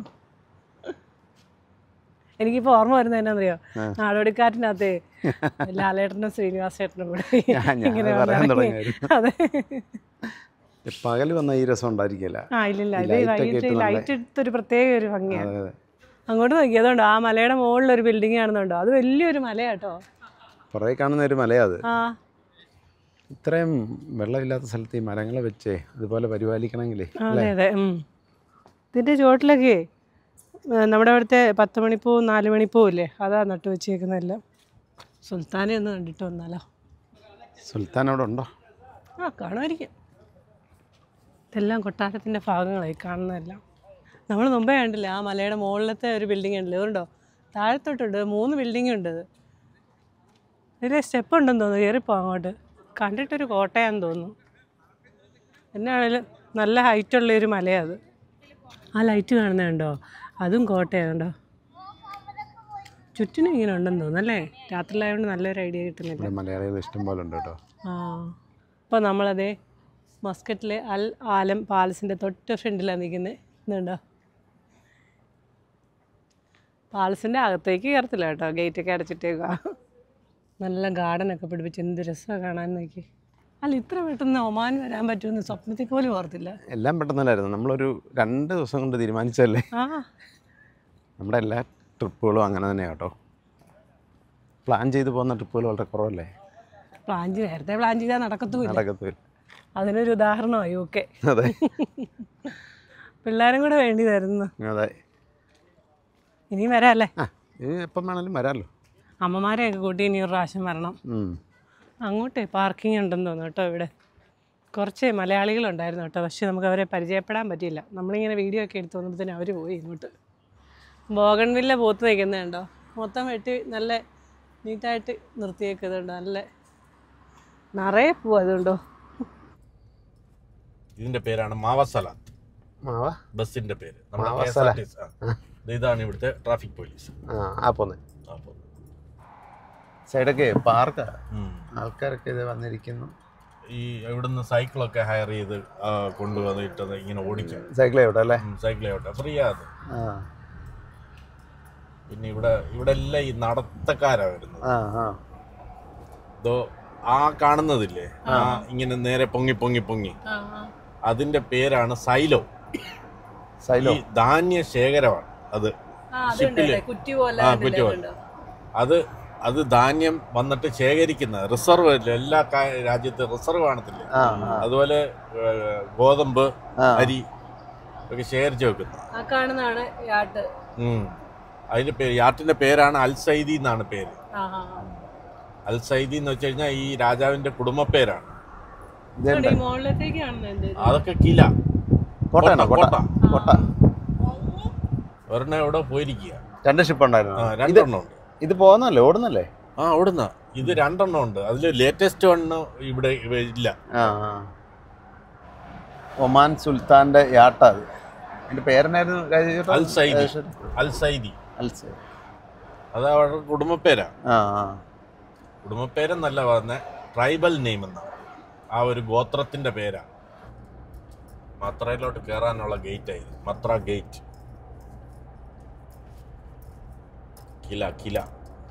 എനിക്കിപ്പോൾ ഓർമ്മ വരുന്നത് എന്നാന്നറിയോ നാടോടിക്കാറ്റിനകത്ത് ലാലേട്ടനും ശ്രീനിവാസ ചേട്ടനും കൂടെ ഞാൻ- ഞാൻ ഇങ്ങനെ പറയാൻ വന്നിറങ്ങി. തുടങ്ങിയായിരുന്നു. അതെ പകൽ വന്ന ഈ രസം ഉണ്ടായിരിക്കില്ല ആ ഇല്ലില്ല ഈ ഇത് light ഒക്കെ വൈകിട്ട് ഇട്ട് നല്ല- ലൈറ്റ് എടുത്തൊരു പ്രത്യേക ഒരു ഭംഗിയാണ് അതെ അതെ അങ്ങോട്ട് നോക്കി അതുകൊണ്ട് ആ മലയുടെ മുകളിൽ ഒരു ബിൽഡിംഗ് കാണുന്നുണ്ടോ അത് വലിയൊരു മലയാട്ടോ പുറകെ കാണുന്ന ഒരു മലയാ അത് ആ ഇത്രയും വെള്ളമില്ലാത്ത സ്ഥലത്ത് ഈ മരങ്ങൾ വെച്ചേ അതുപോലെ പരിപാലിക്കണമെങ്കിലേ അതെ അതെ ഉം. ഇതിൻ്റെ ചുവട്ടിലൊക്കെ ഏ, നമ്മുടെ അവിടുത്തെ പത്ത് മണിപ്പൂ നാല് മണിപ്പൂ ഇല്ലേ അതാ നട്ടു വെച്ചേക്കുന്നതെല്ലാം സുൽത്താനെ ഒന്ന് കണ്ടിട്ട് വന്നാലോ സുൽത്താൻ അവിടെ ഉണ്ടോ ആ കാണുമായിരിക്കും ഇതെല്ലാം കൊട്ടാരത്തിൻ്റെ ഭാഗങ്ങളായി കാണുന്നതെല്ലാം നമ്മൾ മുമ്പേ കണ്ടില്ല ആ മലയുടെ മുകളിലത്തെ ഒരു ബിൽഡിംഗ് ഉണ്ടല്ലോ അതുകൊണ്ടോ താഴത്തോട്ടുണ്ട് മൂന്ന് ബിൽഡിംഗ് ഉണ്ട് ഇത് ഇതിൽ സ്റ്റെപ്പ് ഉണ്ടെന്ന് തോന്നുന്നു കയറിപ്പോ അങ്ങോട്ട് കണ്ടിട്ടൊരു കോട്ടയാന്ന് തോന്നുന്നു എന്നാണേലും നല്ല ഹൈറ്റുള്ള ഒരു മലയാണ് അത് ആ ലൈറ്റ് കാണുന്നുണ്ടോ അതും കോട്ടയുണ്ടോ ചുറ്റിനും ഇങ്ങനെ ഉണ്ടെന്ന് തോന്നുന്നല്ലേ രാത്രിയിലായതുകൊണ്ട് നല്ലൊരു ഐഡിയ കിട്ടുന്നില്ല ഇവിടെ മലയാളികൾ ഇഷ്ടം പോലെ ഉണ്ട് കേട്ടോ ആ അപ്പോൾ നമ്മളതേ മസ്കറ്റിലെ അൽ ആലം പാലസിൻ്റെ തൊട്ട് ഫ്രണ്ടിലാണ് നിൽക്കുന്നത് ഇതുണ്ടോ പാലസിൻ്റെ അകത്തേക്ക് കയറത്തില്ല കേട്ടോ ഗേറ്റൊക്കെ അടച്ചിട്ടേക്കുക നല്ല ഗാർഡനൊക്കെ പിടിപ്പിച്ച് എന്ത് രസമാണ് കാണാൻ നോക്കി അല്ല ഇത്ര പെട്ടെന്ന് ഒമാൻ വരാൻ പറ്റുമെന്ന് സ്വപ്നത്തിൽ പോലും ഓർത്തില്ല എല്ലാം പെട്ടെന്നല്ലായിരുന്നു നമ്മളൊരു രണ്ട് ദിവസം കൊണ്ട് തീരുമാനിച്ചല്ലേ ആ നമ്മുടെ എല്ലാ ട്രിപ്പുകളും അങ്ങനെ തന്നെയാണ് കേട്ടോ പ്ലാൻ ചെയ്ത് പോകുന്ന ട്രിപ്പുകൾ വളരെ കുറവല്ലേ പ്ലാൻ ചെയ്ത് നേരത്തെ പ്ലാൻ ചെയ്താൽ നടക്കത്തുമില്ല നടക്കത്തില്ല അതിനൊരു ഉദാഹരണമായി ഓക്കെ അതെ പിള്ളേരും കൂടെ വേണ്ടി വരുന്നു അതെ ഇനിയും വരാം അല്ലേ ആ ഇത് എപ്പം വേണമെങ്കിലും വരാമല്ലോ അമ്മമാരെയൊക്കെ കൂട്ടി ഇനി ഒരു പ്രാവശ്യം വരണം ഉം. അങ്ങോട്ടേ പാർക്കിംഗ് ഉണ്ടെന്ന് തോന്നുന്നു കേട്ടോ ഇവിടെ കുറച്ച് മലയാളികളുണ്ടായിരുന്നു കേട്ടോ പക്ഷേ നമുക്ക് അവരെ പരിചയപ്പെടാൻ പറ്റിയില്ല നമ്മളിങ്ങനെ വീഡിയോ ഒക്കെ എടുത്ത് വന്നപ്പോഴത്തേനും അവർ പോയി ഇങ്ങോട്ട് ബോഗൺവില്ല പോത്ത് നിൽക്കുന്നുണ്ടോ മൊത്തം വെട്ടി നല്ല നീറ്റായിട്ട് നിർത്തിയേക്കുന്നുണ്ട് നല്ല നിറയെ പൂവ് അതുകൊണ്ടോ ഇതിന്റെ പേരാണ് മാവസലാത്ത് മാവ ബസ്സിന്റെ പേര് നമ്മുടെ മാവസല. KSRTC. ആ. ഇത് ഇതാണ് ഇവിടുത്തെ ട്രാഫിക് പോലീസ് ആ ആ പോന്നെ അപ്പോൾ സൈഡൊക്കെ പാർക്കാ ഉം. ആൾക്കാരൊക്കെ ഇത് വന്നിരിക്കുന്നു ഈ ഇവിടുന്ന് സൈക്കിളൊക്കെ ഹയർ ചെയ്ത് ആ, കൊണ്ടുവന്നിട്ടത് ഇങ്ങനെ ഓടിക്കും സൈക്കിൾ എവിടെ അല്ലേ സൈക്കിൾ ആവട്ടെ ഫ്രീ അത് ആ പിന്നെ ഇവിടെ ഇവിടെ എല്ലാം ഈ നടത്തക്കാരാ വരുന്നത് ആ ആ ഇതോ ആ കാണുന്നതില്ലേ ആ ഇങ്ങനെ നേരെ പൊങ്ങി പൊങ്ങി പൊങ്ങി അതിന്റെ പേരാണ് സൈലോ സൈലോ ഈ ധാന്യ ശേഖരമാണ് അത് ഷിപ്പില് കുറ്റി ആ കുറ്റി പോലെ അത് അത് ധാന്യം വന്നിട്ട് ശേഖരിക്കുന്ന റിസർവ് എല്ലാ കാ- രാജ്യത്ത് റിസർവ് കാണത്തില്ലേ ആ അതുപോലെ ഏ, ഗോതമ്പ് ആ അരി ഒക്കെ ശേഖരിച്ച് വെക്കുന്ന ആ കാണുന്നതാണ് യാട്ട് ഉം. അതിന്റെ പേര് യാട്ടിന്റെ പേരാണ് അൽ സൈദി എന്നാണ് പേര് ആ ആ അൽ സൈദി എന്ന് വെച്ച് കഴിഞ്ഞാൽ ഈ രാജാവിന്റെ കുടുംബ പേരാണ് ഇതുണ്ട് ഈ മുകളിലത്തേക്ക് കാണുന്നത് അതൊക്കെ കില കോട്ടയാണോ കോട്ട കോട്ട. കോട്ട ഒരെണ്ണം എവിടെ പോയിരിക്കുക രണ്ട് ഷിപ്പ് ആ ഉണ്ടായിരുന്നു ഇത് രണ്ടെണ്ണം ഉണ്ട് ഇത് പോകുന്നല്ലേ ഓടുന്നല്ലേ ആ ഓടുന്ന ഇത് രണ്ടെണ്ണം ഉണ്ട് അതിൽ ലേറ്റസ്റ്റ് വണ്ണ് ഇവിടെ ഇവ- ഇല്ല ആ ആ ഒമാൻ സുൽത്താന്റെ യാട്ട അത് അതിന്റെ പേരെന്നായിരുന്നു രാജേഷ് അൽ സൈദി രാജേഷ്? അൽ സൈദി അൽ സൈദി അത് അവരുടെ കുടുംബപ്പേരാ ആ ആ കുടുംബപ്പേരെന്നല്ല പറഞ്ഞ ട്രൈബൽ നെയിം എന്നാണ് ആ ഒരു ഗോത്രത്തിന്റെ പേരാ മത്രയിലോട്ട് കയറാനുള്ള ഗേറ്റ് ആയത് മത്ര ഗേറ്റ് കില കില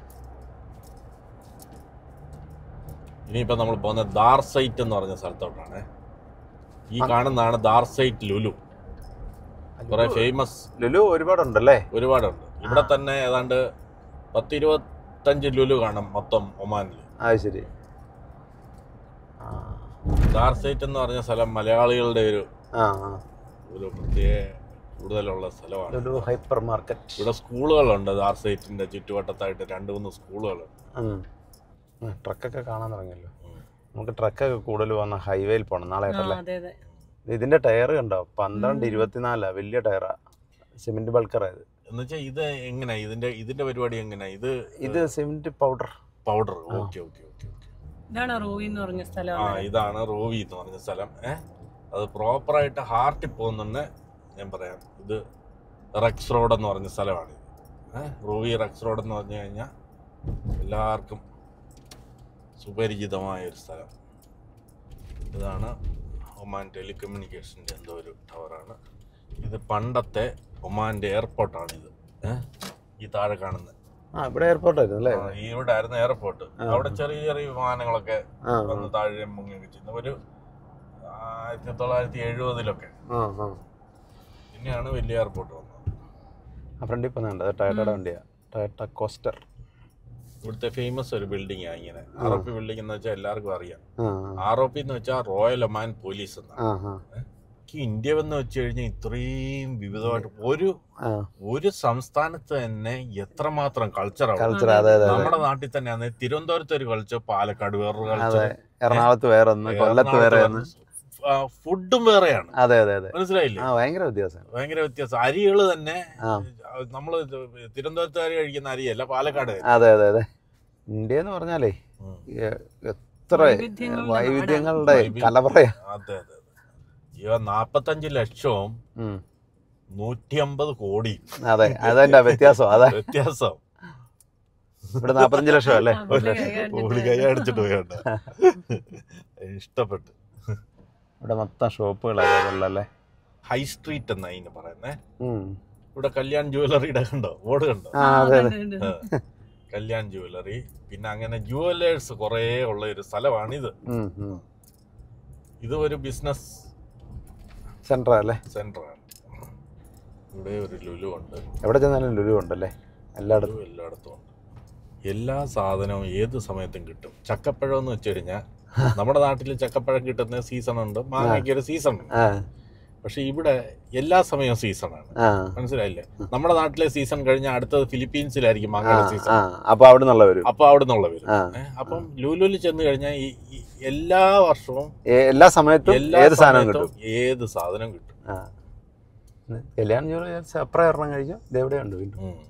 ഇനിയിപ്പോ നമ്മൾ പോകുന്ന ദാർസൈറ്റ് എന്ന് പറഞ്ഞ സ്ഥലത്തോട്ടാണ് ഈ കാണുന്നതാണ് ദാർസൈറ്റ് ലുലു കുറെ ഫേമസ് ലുലു ഒരുപാടുണ്ടല്ലേ ഒരുപാടുണ്ട് ഇവിടെ തന്നെ ഏതാണ്ട് പത്തിരുപത്തഞ്ച് ലുലു കാണും മൊത്തം ഒമാനിൽ അത് ശരി ആ ദാർസൈറ്റ് എന്ന് പറഞ്ഞ സ്ഥലം മലയാളികളുടെ ഒരു ആ ആ ഒരു പ്രത്യേക കൂടുതലുള്ള സ്ഥലമാണ് ലുലു ഹൈപ്പർ മാർക്കറ്റ് ഇവിടെ സ്കൂളുകളുണ്ട് ദാർസൈറ്റിന്റെ ചുറ്റുവട്ടത്തായിട്ട് രണ്ട് മൂന്ന് സ്കൂളുകളുണ്ട് ട്രക്കൊക്കെ കാണാൻ തുടങ്ങിയല്ലോ നമുക്ക് ട്രക്കൊക്കെ കൂടുതൽ പോകുന്ന ഹൈവേയിൽ പോകണം നാളെ ആയിട്ടല്ലേ അതെ അതെ ഇതിന്റെ ടയർ കണ്ടോ പന്ത്രണ്ട് ഇരുപത്തിനാലാ വലിയ ടയറാ സിമെന്റ് ബൾക്കറായത് എന്ന് വെച്ചാൽ ഇത് എങ്ങനെ ഇതിന്റെ ഇതിന്റെ പരിപാടി എങ്ങനെ ഇത് ഇത് cement powder powder okay okay okay ഇതാണ് റൂവി എന്ന് പറഞ്ഞ സ്ഥലം ആ ഇതാണ് റോവി എന്ന് പറഞ്ഞ സ്ഥലം ഏ അത് പ്രോപ്പറായിട്ട് ഹാർട്ടിൽ പോകുന്നുണ്ട് ഞാൻ പറയാം ഇത് റെക്സ് റോഡ് എന്ന് പറഞ്ഞ സ്ഥലമാണ് ഏ റോവി റെക്സ് റോഡ് എന്ന് പറഞ്ഞു കഴിഞ്ഞാൽ എല്ലാവർക്കും സുപരിചിതമായ ഒരു സ്ഥലം ഇതാണ് ഒമാൻ ടെലികമ്മ്യൂണിക്കേഷൻ്റെ എന്തോ ഒരു ടവറാണ് ഇത് പണ്ടത്തെ ഒമാൻ്റെ എയർപോർട്ടാണിത് ഏ ഈ താഴെ കാണുന്നത് ആ ഇവിടെ എയർപോർട്ട് ആയിരുന്നു അല്ലേ ആ, ഈ ഇവിടെ ആയിരുന്നു എയർപോർട്ട് അവിടെ ചെറിയ ചെറിയ വിമാനങ്ങളൊക്കെ ആ വന്ന് താഴെ മുങ്ങിയൊക്കെ ചെയ്യുന്നു ഒരു ആയിരത്തി തൊള്ളായിരത്തി എഴുപതിലൊക്കെ ആ ആ പിന്നെയാണ് വലിയ എയർപോർട്ട് വന്നത് ആ ഫ്രണ്ടിൽ പോകുന്നുണ്ട് അത് ടയറ്റയുടെ വണ്ടിയാ ടയറ്റ കോസ്റ്റർ ഇവിടുത്തെ ഫേമസ് ഒരു ബിൽഡിംഗ് ആ ഇങ്ങനെ ആർ ഒ പി ബിൽഡിംഗ് എന്ന് വെച്ചാൽ എല്ലാവർക്കും അറിയാം ആ ആർ ഒ പി എന്ന് വെച്ചാൽ റോയൽ ഒമാൻ പോലീസ് എന്നാണ് ആ ആ എനിക്ക് ഇന്ത്യ എന്ന് വെച്ച് കഴിഞ്ഞാൽ ഇത്രയും വിവിധമായിട്ട് ഒരു ആ ഒരു സംസ്ഥാനത്ത് തന്നെ എത്രമാത്രം കൾച്ചറാണ് കൾച്ചർ അതെ അതെ അതെ നമ്മുടെ നാട്ടിൽ തന്നെയാണ് തിരുവനന്തപുരത്ത് ഒരു കൾച്ചർ പാലക്കാട് വേറൊരു അതെ കൾച്ചർ എറണാകുളത്ത് വേറെ ഒന്ന് കൊല്ലത്ത് വേറെ ഒന്ന് ഫുഡും വേറെയാണ് അതെ അതെ അതെ മനസ്സിലായില്ലേ ആ ഭയങ്കര വ്യത്യാസം ഭയങ്കര വ്യത്യാസം അരികൾ തന്നെ ആ. നമ്മൾ തിരുവനന്തപുരത്തുകാർ കഴിക്കുന്ന അരിയല്ല പാലക്കാട് അരി. അതെ അതെ അതെ ഇന്ത്യ എന്ന് പറഞ്ഞാലേ ഉം. എ- എത്ര വൈവിധ്യങ്ങളുടെ വൈവിധ്യങ്ങളുടെ വൈവിധ്യം. കലവറയാ അതെ അതെ അതെ ഇവ നാപ്പത്തഞ്ച് ലക്ഷവും ഉം. നൂറ്റി അമ്പത് കോടി അതെ അതതിന്റെ വ്യത്യാസം അതെ വ്യത്യാസം ഇവിടെ നാപ്പത്തഞ്ച് ലക്ഷം അല്ലേ ഒരു ലക്ഷം പുള്ളി കൈ അടിച്ചിട്ട് പോയണ്ട ഇഷ്ടപ്പെട്ടു ഇവിടെ മൊത്തം ഷോപ്പുകളാണ് അല്ലേ ഹൈ സ്ട്രീറ്റ് എന്നാ ഇതിന് പറയുന്നേ ഉം. ഇവിടെ കല്യാൺ ജുവലറിയുടെ കണ്ടോ ബോർഡ് കണ്ടോ ആ അതെ അതെ ആ. കല്യാൺ ജുവലറി പിന്നെ അങ്ങനെ ജുവലേഴ്സ് കുറേ ഉള്ള ഒരു സ്ഥലമാണിത് ഉം, ഉം. ഇത് ഒരു ബിസിനസ് സെന്റർ അല്ലേ സെന്ററാണ് ഇവിടെ ഒരു ലുലു ഉണ്ട് എവിടെ ചെന്നാലും ലുലു ഉണ്ടല്ലേ എല്ലായിടത്തും ലുലു എല്ലായിടത്തും ഉണ്ട് എല്ലാ സാധനവും ഏത് സമയത്തും കിട്ടും ചക്കപ്പഴം എന്ന് വെച്ച് കഴിഞ്ഞാൽ നമ്മുടെ നാട്ടിൽ ചക്കപ്പഴം കിട്ടുന്ന സീസൺ ഉണ്ട് മാങ്ങയ്ക്ക് ഒരു സീസൺ ഉണ്ട് ആ പക്ഷെ ഇവിടെ എല്ലാ സമയവും സീസണാണ് ആ മനസ്സിലായില്ലേ നമ്മുടെ നാട്ടിലെ സീസൺ കഴിഞ്ഞാൽ അടുത്തത് ഫിലിപ്പീൻസിലായിരിക്കും ആ മാങ്ങയുടെ ആ സീസൺ അപ്പൊ അവിടെ നിന്നുള്ള വരും അപ്പൊ അവിടെ നിന്നുള്ള വരും ആ. ഏ, അപ്പം ലുലുവിൽ ചെന്ന് കഴിഞ്ഞാൽ ഈ ഈ എല്ലാ വർഷവും ഏ- എല്ലാ സമയത്തും എല്ലാ ഏത് സാധനവും സമയത്തും കിട്ടും ഏത് സാധനം കിട്ടും ആ കല്യാണം ജോലി അപ്പുറം ഒരെണ്ണം കഴിക്കും ഇത് എവിടെയുണ്ട് വീണ്ടും ഉം.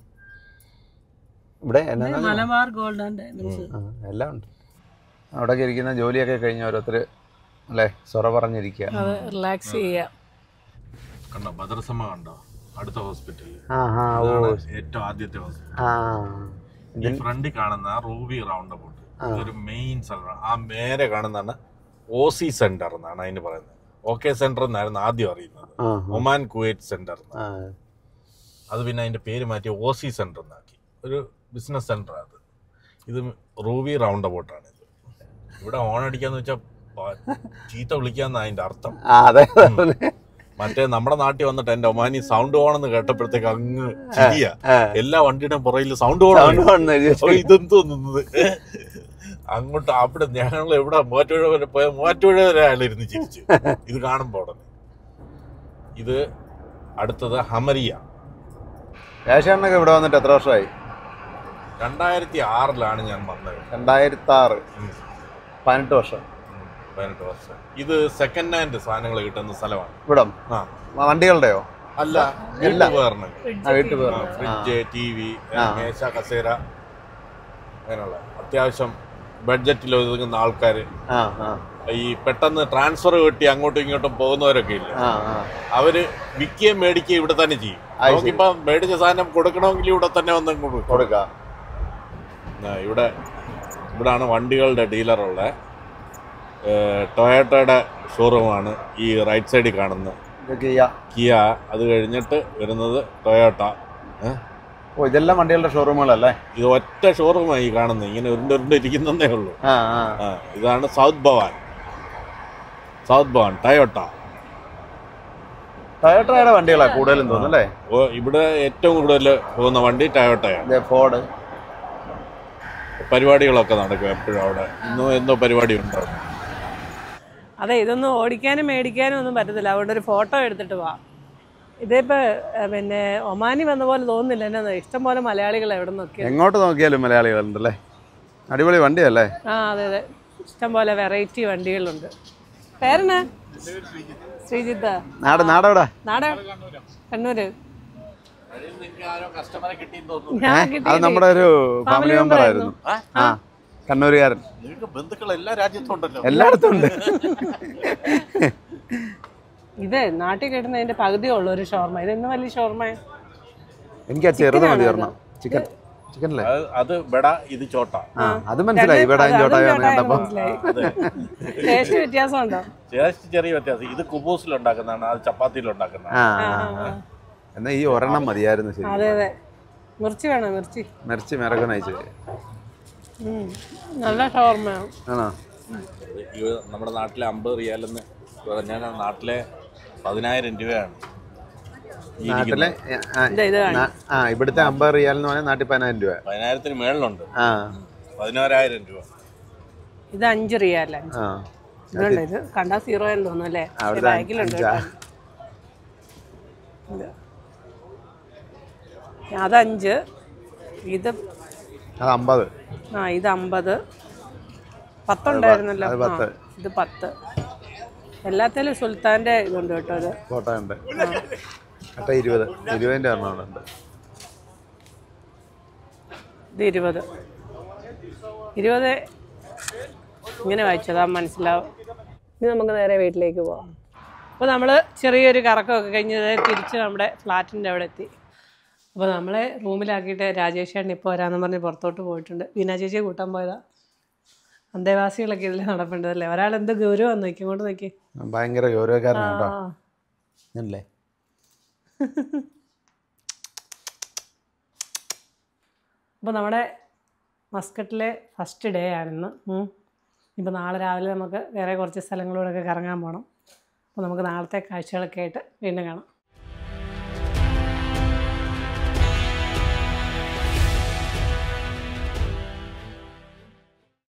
ഇവിടെ എന്നാ മലബാർ ഗോൾഡ് ആൻഡ് ഡയമണ്ട്സ് ആ, എല്ലാം ഉണ്ട് അവിടെയൊക്കെ ഇരിക്കുന്ന ജോലിയൊക്കെ കഴിഞ്ഞ് ഓരോരുത്തർ അല്ലേ സൊറ പറഞ്ഞിരിക്കുക അത് റിലാക്സ് ചെയ്യാം കണ്ടോ ഭദ്രസമ്മ കണ്ടോ അടുത്ത ഹോസ്പിറ്റലിൽ ആ ആ ഓ ഏറ്റവും ആദ്യത്തെ ഹോസ്പിറ്റൽ ആ ഈ ഫ്രണ്ടിൽ കാണുന്ന റൂബി റൗണ്ട് അബൌട്ട് ഇതൊരു മെയിൻ സ്ഥലമാണ് ആ മേലെ കാണുന്നതാണ് ഒ സി സെന്റർ എന്നാണ് അതിന് പറയുന്നത് ഓക്കെ സെന്റർ എന്നായിരുന്നു ആദ്യം അറിയുന്നത് ആ ഒമാൻ കുവൈറ്റ് സെന്റർ ആ അത് പിന്നെ അതിന്റെ പേര് മാറ്റി ഒ സി സെന്റർ എന്നാക്കി ഒരു ബിസിനസ് സെന്റർ അത് ഇത് റൂബി റൗണ്ട് അബൌട്ട് ആണ് ഇത് ഇവിടെ ഓൺ അടിക്കാന്ന് വെച്ചാൽ ചീത്ത വിളിക്കാന്ന് അതിന്റെ അർത്ഥം ആ അതെ അതെ. മറ്റേ നമ്മുടെ നാട്ടിൽ വന്നിട്ട് എന്റെ ഒമാനി സൗണ്ട് ഓണെന്ന് കേട്ടപ്പോഴത്തേക്ക് അങ്ങ് ചിരിയാ ആ. എല്ലാ വണ്ടിയുടെയും പുറകിൽ സൗണ്ട് ഓൺ Sound വന്ന് എഴുതി വെച്ചു. ഇതെന്തോ നിന്നത് അങ്ങോട്ട് അവിടെ ഞങ്ങൾ എവിടെ മൂവാറ്റുപുഴ വരെ പോയ മൂവാറ്റുപുഴ വരെ അയാളിരുന്ന് ചിരിച്ചു ഇത് കാണുമ്പോ ഉടനെ ഇത് അടുത്തത് ഹമരിയ രാജേഷണ്ണൊക്കെ ഇവിടെ വന്നിട്ട് എത്ര വർഷമായി രണ്ടായിരത്തി ആറിലാണ് ഞാൻ വന്നത് രണ്ടായിരത്തി ആറ് ഉം. പതിനെട്ട് വർഷം ഉം, പതിനെട്ട് വർഷം ഇത് സെക്കൻഡ് ഹാൻഡ് സാധനങ്ങൾ കിട്ടുന്ന സ്ഥലമാണ് ഇവിടം ആ വണ്ടികളുടെയോ അല്ല അല്ല. വീട്ടുപകരണങ്ങൾ ആ വീട്ടിൽ പോയി ഫ്രിഡ്ജ് ടി വി ആ. മേശ കസേര അങ്ങനെയുള്ള അത്യാവശ്യം ബഡ്ജറ്റിൽ ഒതുങ്ങുന്ന ആൾക്കാർ ആ ആ ഈ പെട്ടെന്ന് ട്രാൻസ്ഫർ കിട്ടി അങ്ങോട്ടും ഇങ്ങോട്ടും പോകുന്നവരൊക്കെ ഇല്ല ആ ആ അവര് വിൽക്കുകയും മേടിക്കുകയും ഇവിടെ തന്നെ ചെയ്യും ശരി. നമുക്കിപ്പോ മേടിച്ച സാധനം കൊടുക്കണമെങ്കിൽ ഇവിടെ തന്നെ വന്ന് കൊടുക്കും കൊടുക്കാം ആ, ഇവിടെ ഇവിടാണ് വണ്ടികളുടെ ഡീലറുള്ള ടൊയോട്ടയുടെ ഷോറൂമാണ് ഈ റൈറ്റ് സൈഡിൽ കാണുന്നത് ഇതൊക്കെ ചെയ്യാം കിയ അത് കഴിഞ്ഞിട്ട് വരുന്നത് ടൊയോട്ട ഏ? ഓ ഇതെല്ലാം വണ്ടികളുടെ ഷോറൂമുകളല്ലേ ഇത് ഒറ്റ ഷോറൂമായി കാണുന്നത് ഇങ്ങനെ ഉരുണ്ട് ഉരുണ്ട് ഇരിക്കുന്നതേ ഉള്ളൂ ആ ആ ആ, ഇതാണ് സൗത്ത് ഭവാൻ സൗത്ത് ഭവാൻ ടയോട്ട ടയോട്ടയുടെ വണ്ടികളാ കൂടുതലും തോന്നുന്നു അല്ലേ ഓ ഇവിടെ ഏറ്റവും കൂടുതൽ പോകുന്ന വണ്ടി ടയോട്ടയാണ് ഇതേ ഫോർഡ് പരിപാടികളൊക്കെ നടക്കും എപ്പോഴും അവിടെ ഇന്നോ എന്തോ പരിപാടി ഉണ്ടാവും അതെ ഇതൊന്നും ഓടിക്കാനും മേടിക്കാനും ഒന്നും പറ്റത്തില്ല അതുകൊണ്ട് ഒരു ഫോട്ടോ എടുത്തിട്ട് പോവാം ഇതിപ്പോൾ പിന്നെ ഒമാനി വന്ന പോലെ തോന്നുന്നില്ല എന്നാ ഇഷ്ടം പോലെ മലയാളികൾ എവിടെ നിന്നൊക്കെ എങ്ങോട്ട് നോക്കിയാലും മലയാളികളുണ്ടല്ലേ അടിപൊളി വണ്ടിയല്ലേ ആ അതെ അതെ ഇഷ്ടം പോലെ വെറൈറ്റി വണ്ടികളുണ്ട് പേരെന്നാ ശ്രീജിത്ത് നാട് നാടെവിടാ നാടെ കണ്ണൂര് കസ്റ്റമറെ കിട്ടിയെന്ന് തോന്നുന്നു ഞാൻ അത് കിട്ടിയില്ലേ? നമ്മുടെ ഒരു ഫാമിലി Family മെമ്പർ member ആയിരുന്നു ആ കണ്ണൂരുകാരൻ നിങ്ങൾക്ക് ബന്ധുക്കൾ എല്ലാ രാജ്യത്തും ഉണ്ടല്ലോ എല്ലായിടത്തും ഉണ്ട് ഇത് നാട്ടിൽ കിട്ടുന്ന അതിന്റെ പകുതിയേ ഉള്ളൂ ഒരു ഷോർമ ഇത് ഇന്ന് വലിയ ഷോർമ എനിക്ക് ആ ചെറുത് മതി ചിക്കനാണോ ഒരെണ്ണം ചിക്കൻ ചിക്കൻ അല്ലേ അത് അത് ബെട ഇത് ചോട്ട ആ അത് മനസ്സിലായി ഇവിടെ ചോട്ടായി കണ്ടപ്പോ ടേസ്റ്റ് വ്യത്യാസമുണ്ടോ ടേസ്റ്റ് ചെറിയ വ്യത്യാസം ഇത് കുബൂസിൽ ഉണ്ടാക്കുന്നതാണ് അത് ചപ്പാത്തിയിൽ ഉണ്ടാക്കുന്നതാണ് ആ ആ, ആ, ആ, ആ. എന്നാ ഈ ഒരെണ്ണം മതിയായിരുന്നു ശരി അതെ അതെ മിർച്ചി വേണം മിർച്ചി മെറിച്ച് മിറകൻ അയച്ചു ഉം. നല്ല ഷോർമയാണ് ആണോ ഇത് നമ്മുടെ നാട്ടിലെ അമ്പത് റിയാലെന്ന് പറഞ്ഞാൽ നാട്ടിലെ പതിനായിരം രൂപയാണ് ഈ നാട്ടിലെ ഇരിക്കുന്നത്. ആ, ഇത് ഇത് കാണും നാ- ആ ഇവിടുത്തെ അമ്പത് റിയാൽ എന്ന് പറഞ്ഞാൽ നാട്ടിൽ പതിനായിരം രൂപ പതിനായിരത്തിന് മേളിലുണ്ട് ആ പതിനോരായിരം രൂപ ഇത് അഞ്ച് റിയാൽ അഞ്ച് ആ ഇതുണ്ട് ഇത് കണ്ടാ സീറോ എന്ന് തോന്നുന്നു അല്ലേ അവിടുത്തെ ബാഗിലുണ്ട് അഞ്ചാ. കേട്ടോ. ഇത്. അതഞ്ച് ഇത് അത് അമ്പത് ആ ഇത് അമ്പത് പത്തുണ്ടായിരുന്നല്ലോ അത് ആ, പത്ത്. ഇത് പത്ത് എല്ലാത്തിലും സുൽത്താൻ്റെ ഇതുണ്ട് കേട്ടോ ഇത് ഫോട്ടോ ഉണ്ട് മറ്റേ ഇരുപത് ഇരുപതിൻ്റെ ഒരെണ്ണം അവിടെ ഉണ്ട് ഇത് ഇരുപത് ഇരുപത് ഇങ്ങനെ വായിച്ചതാ മനസ്സിലാവും ഇനി നമുക്ക് നേരെ വീട്ടിലേക്ക് പോവാം അപ്പോൾ നമ്മൾ ചെറിയൊരു കറക്കമൊക്കെ കഴിഞ്ഞ് ദേ തിരിച്ച് നമ്മുടെ ഫ്ലാറ്റിൻ്റെ അവിടെ എത്തി അപ്പോൾ നമ്മളെ റൂമിലാക്കിയിട്ട് രാജേഷ് ചേട്ടൻ ഇപ്പോൾ വരാമെന്ന് പറഞ്ഞ് പുറത്തോട്ട് പോയിട്ടുണ്ട് വീണ ചേച്ചിയെ കൂട്ടാൻ പോയതാ അന്തേവാസികളൊക്കെ ഇതിൽ നടപ്പുണ്ടല്ലേ ഒരാൾ എന്ത് ഗൗരവം നോക്കി ഇങ്ങോട്ട് നോക്കി ഭയങ്കര ഗൗരവക്കാരനാണ് കേട്ടോ ആ അല്ലേ അപ്പോൾ നമ്മുടെ മസ്കറ്റിലെ ഫസ്റ്റ് ഡേ ആണിന്ന് ഇപ്പോൾ നാളെ രാവിലെ നമുക്ക് വേറെ കുറച്ച് സ്ഥലങ്ങളിലൂടെയൊക്കെ കറങ്ങാൻ പോകണം അപ്പോൾ നമുക്ക് നാളത്തെ കാഴ്ചകളൊക്കെ ആയിട്ട് വീണ്ടും കാണാം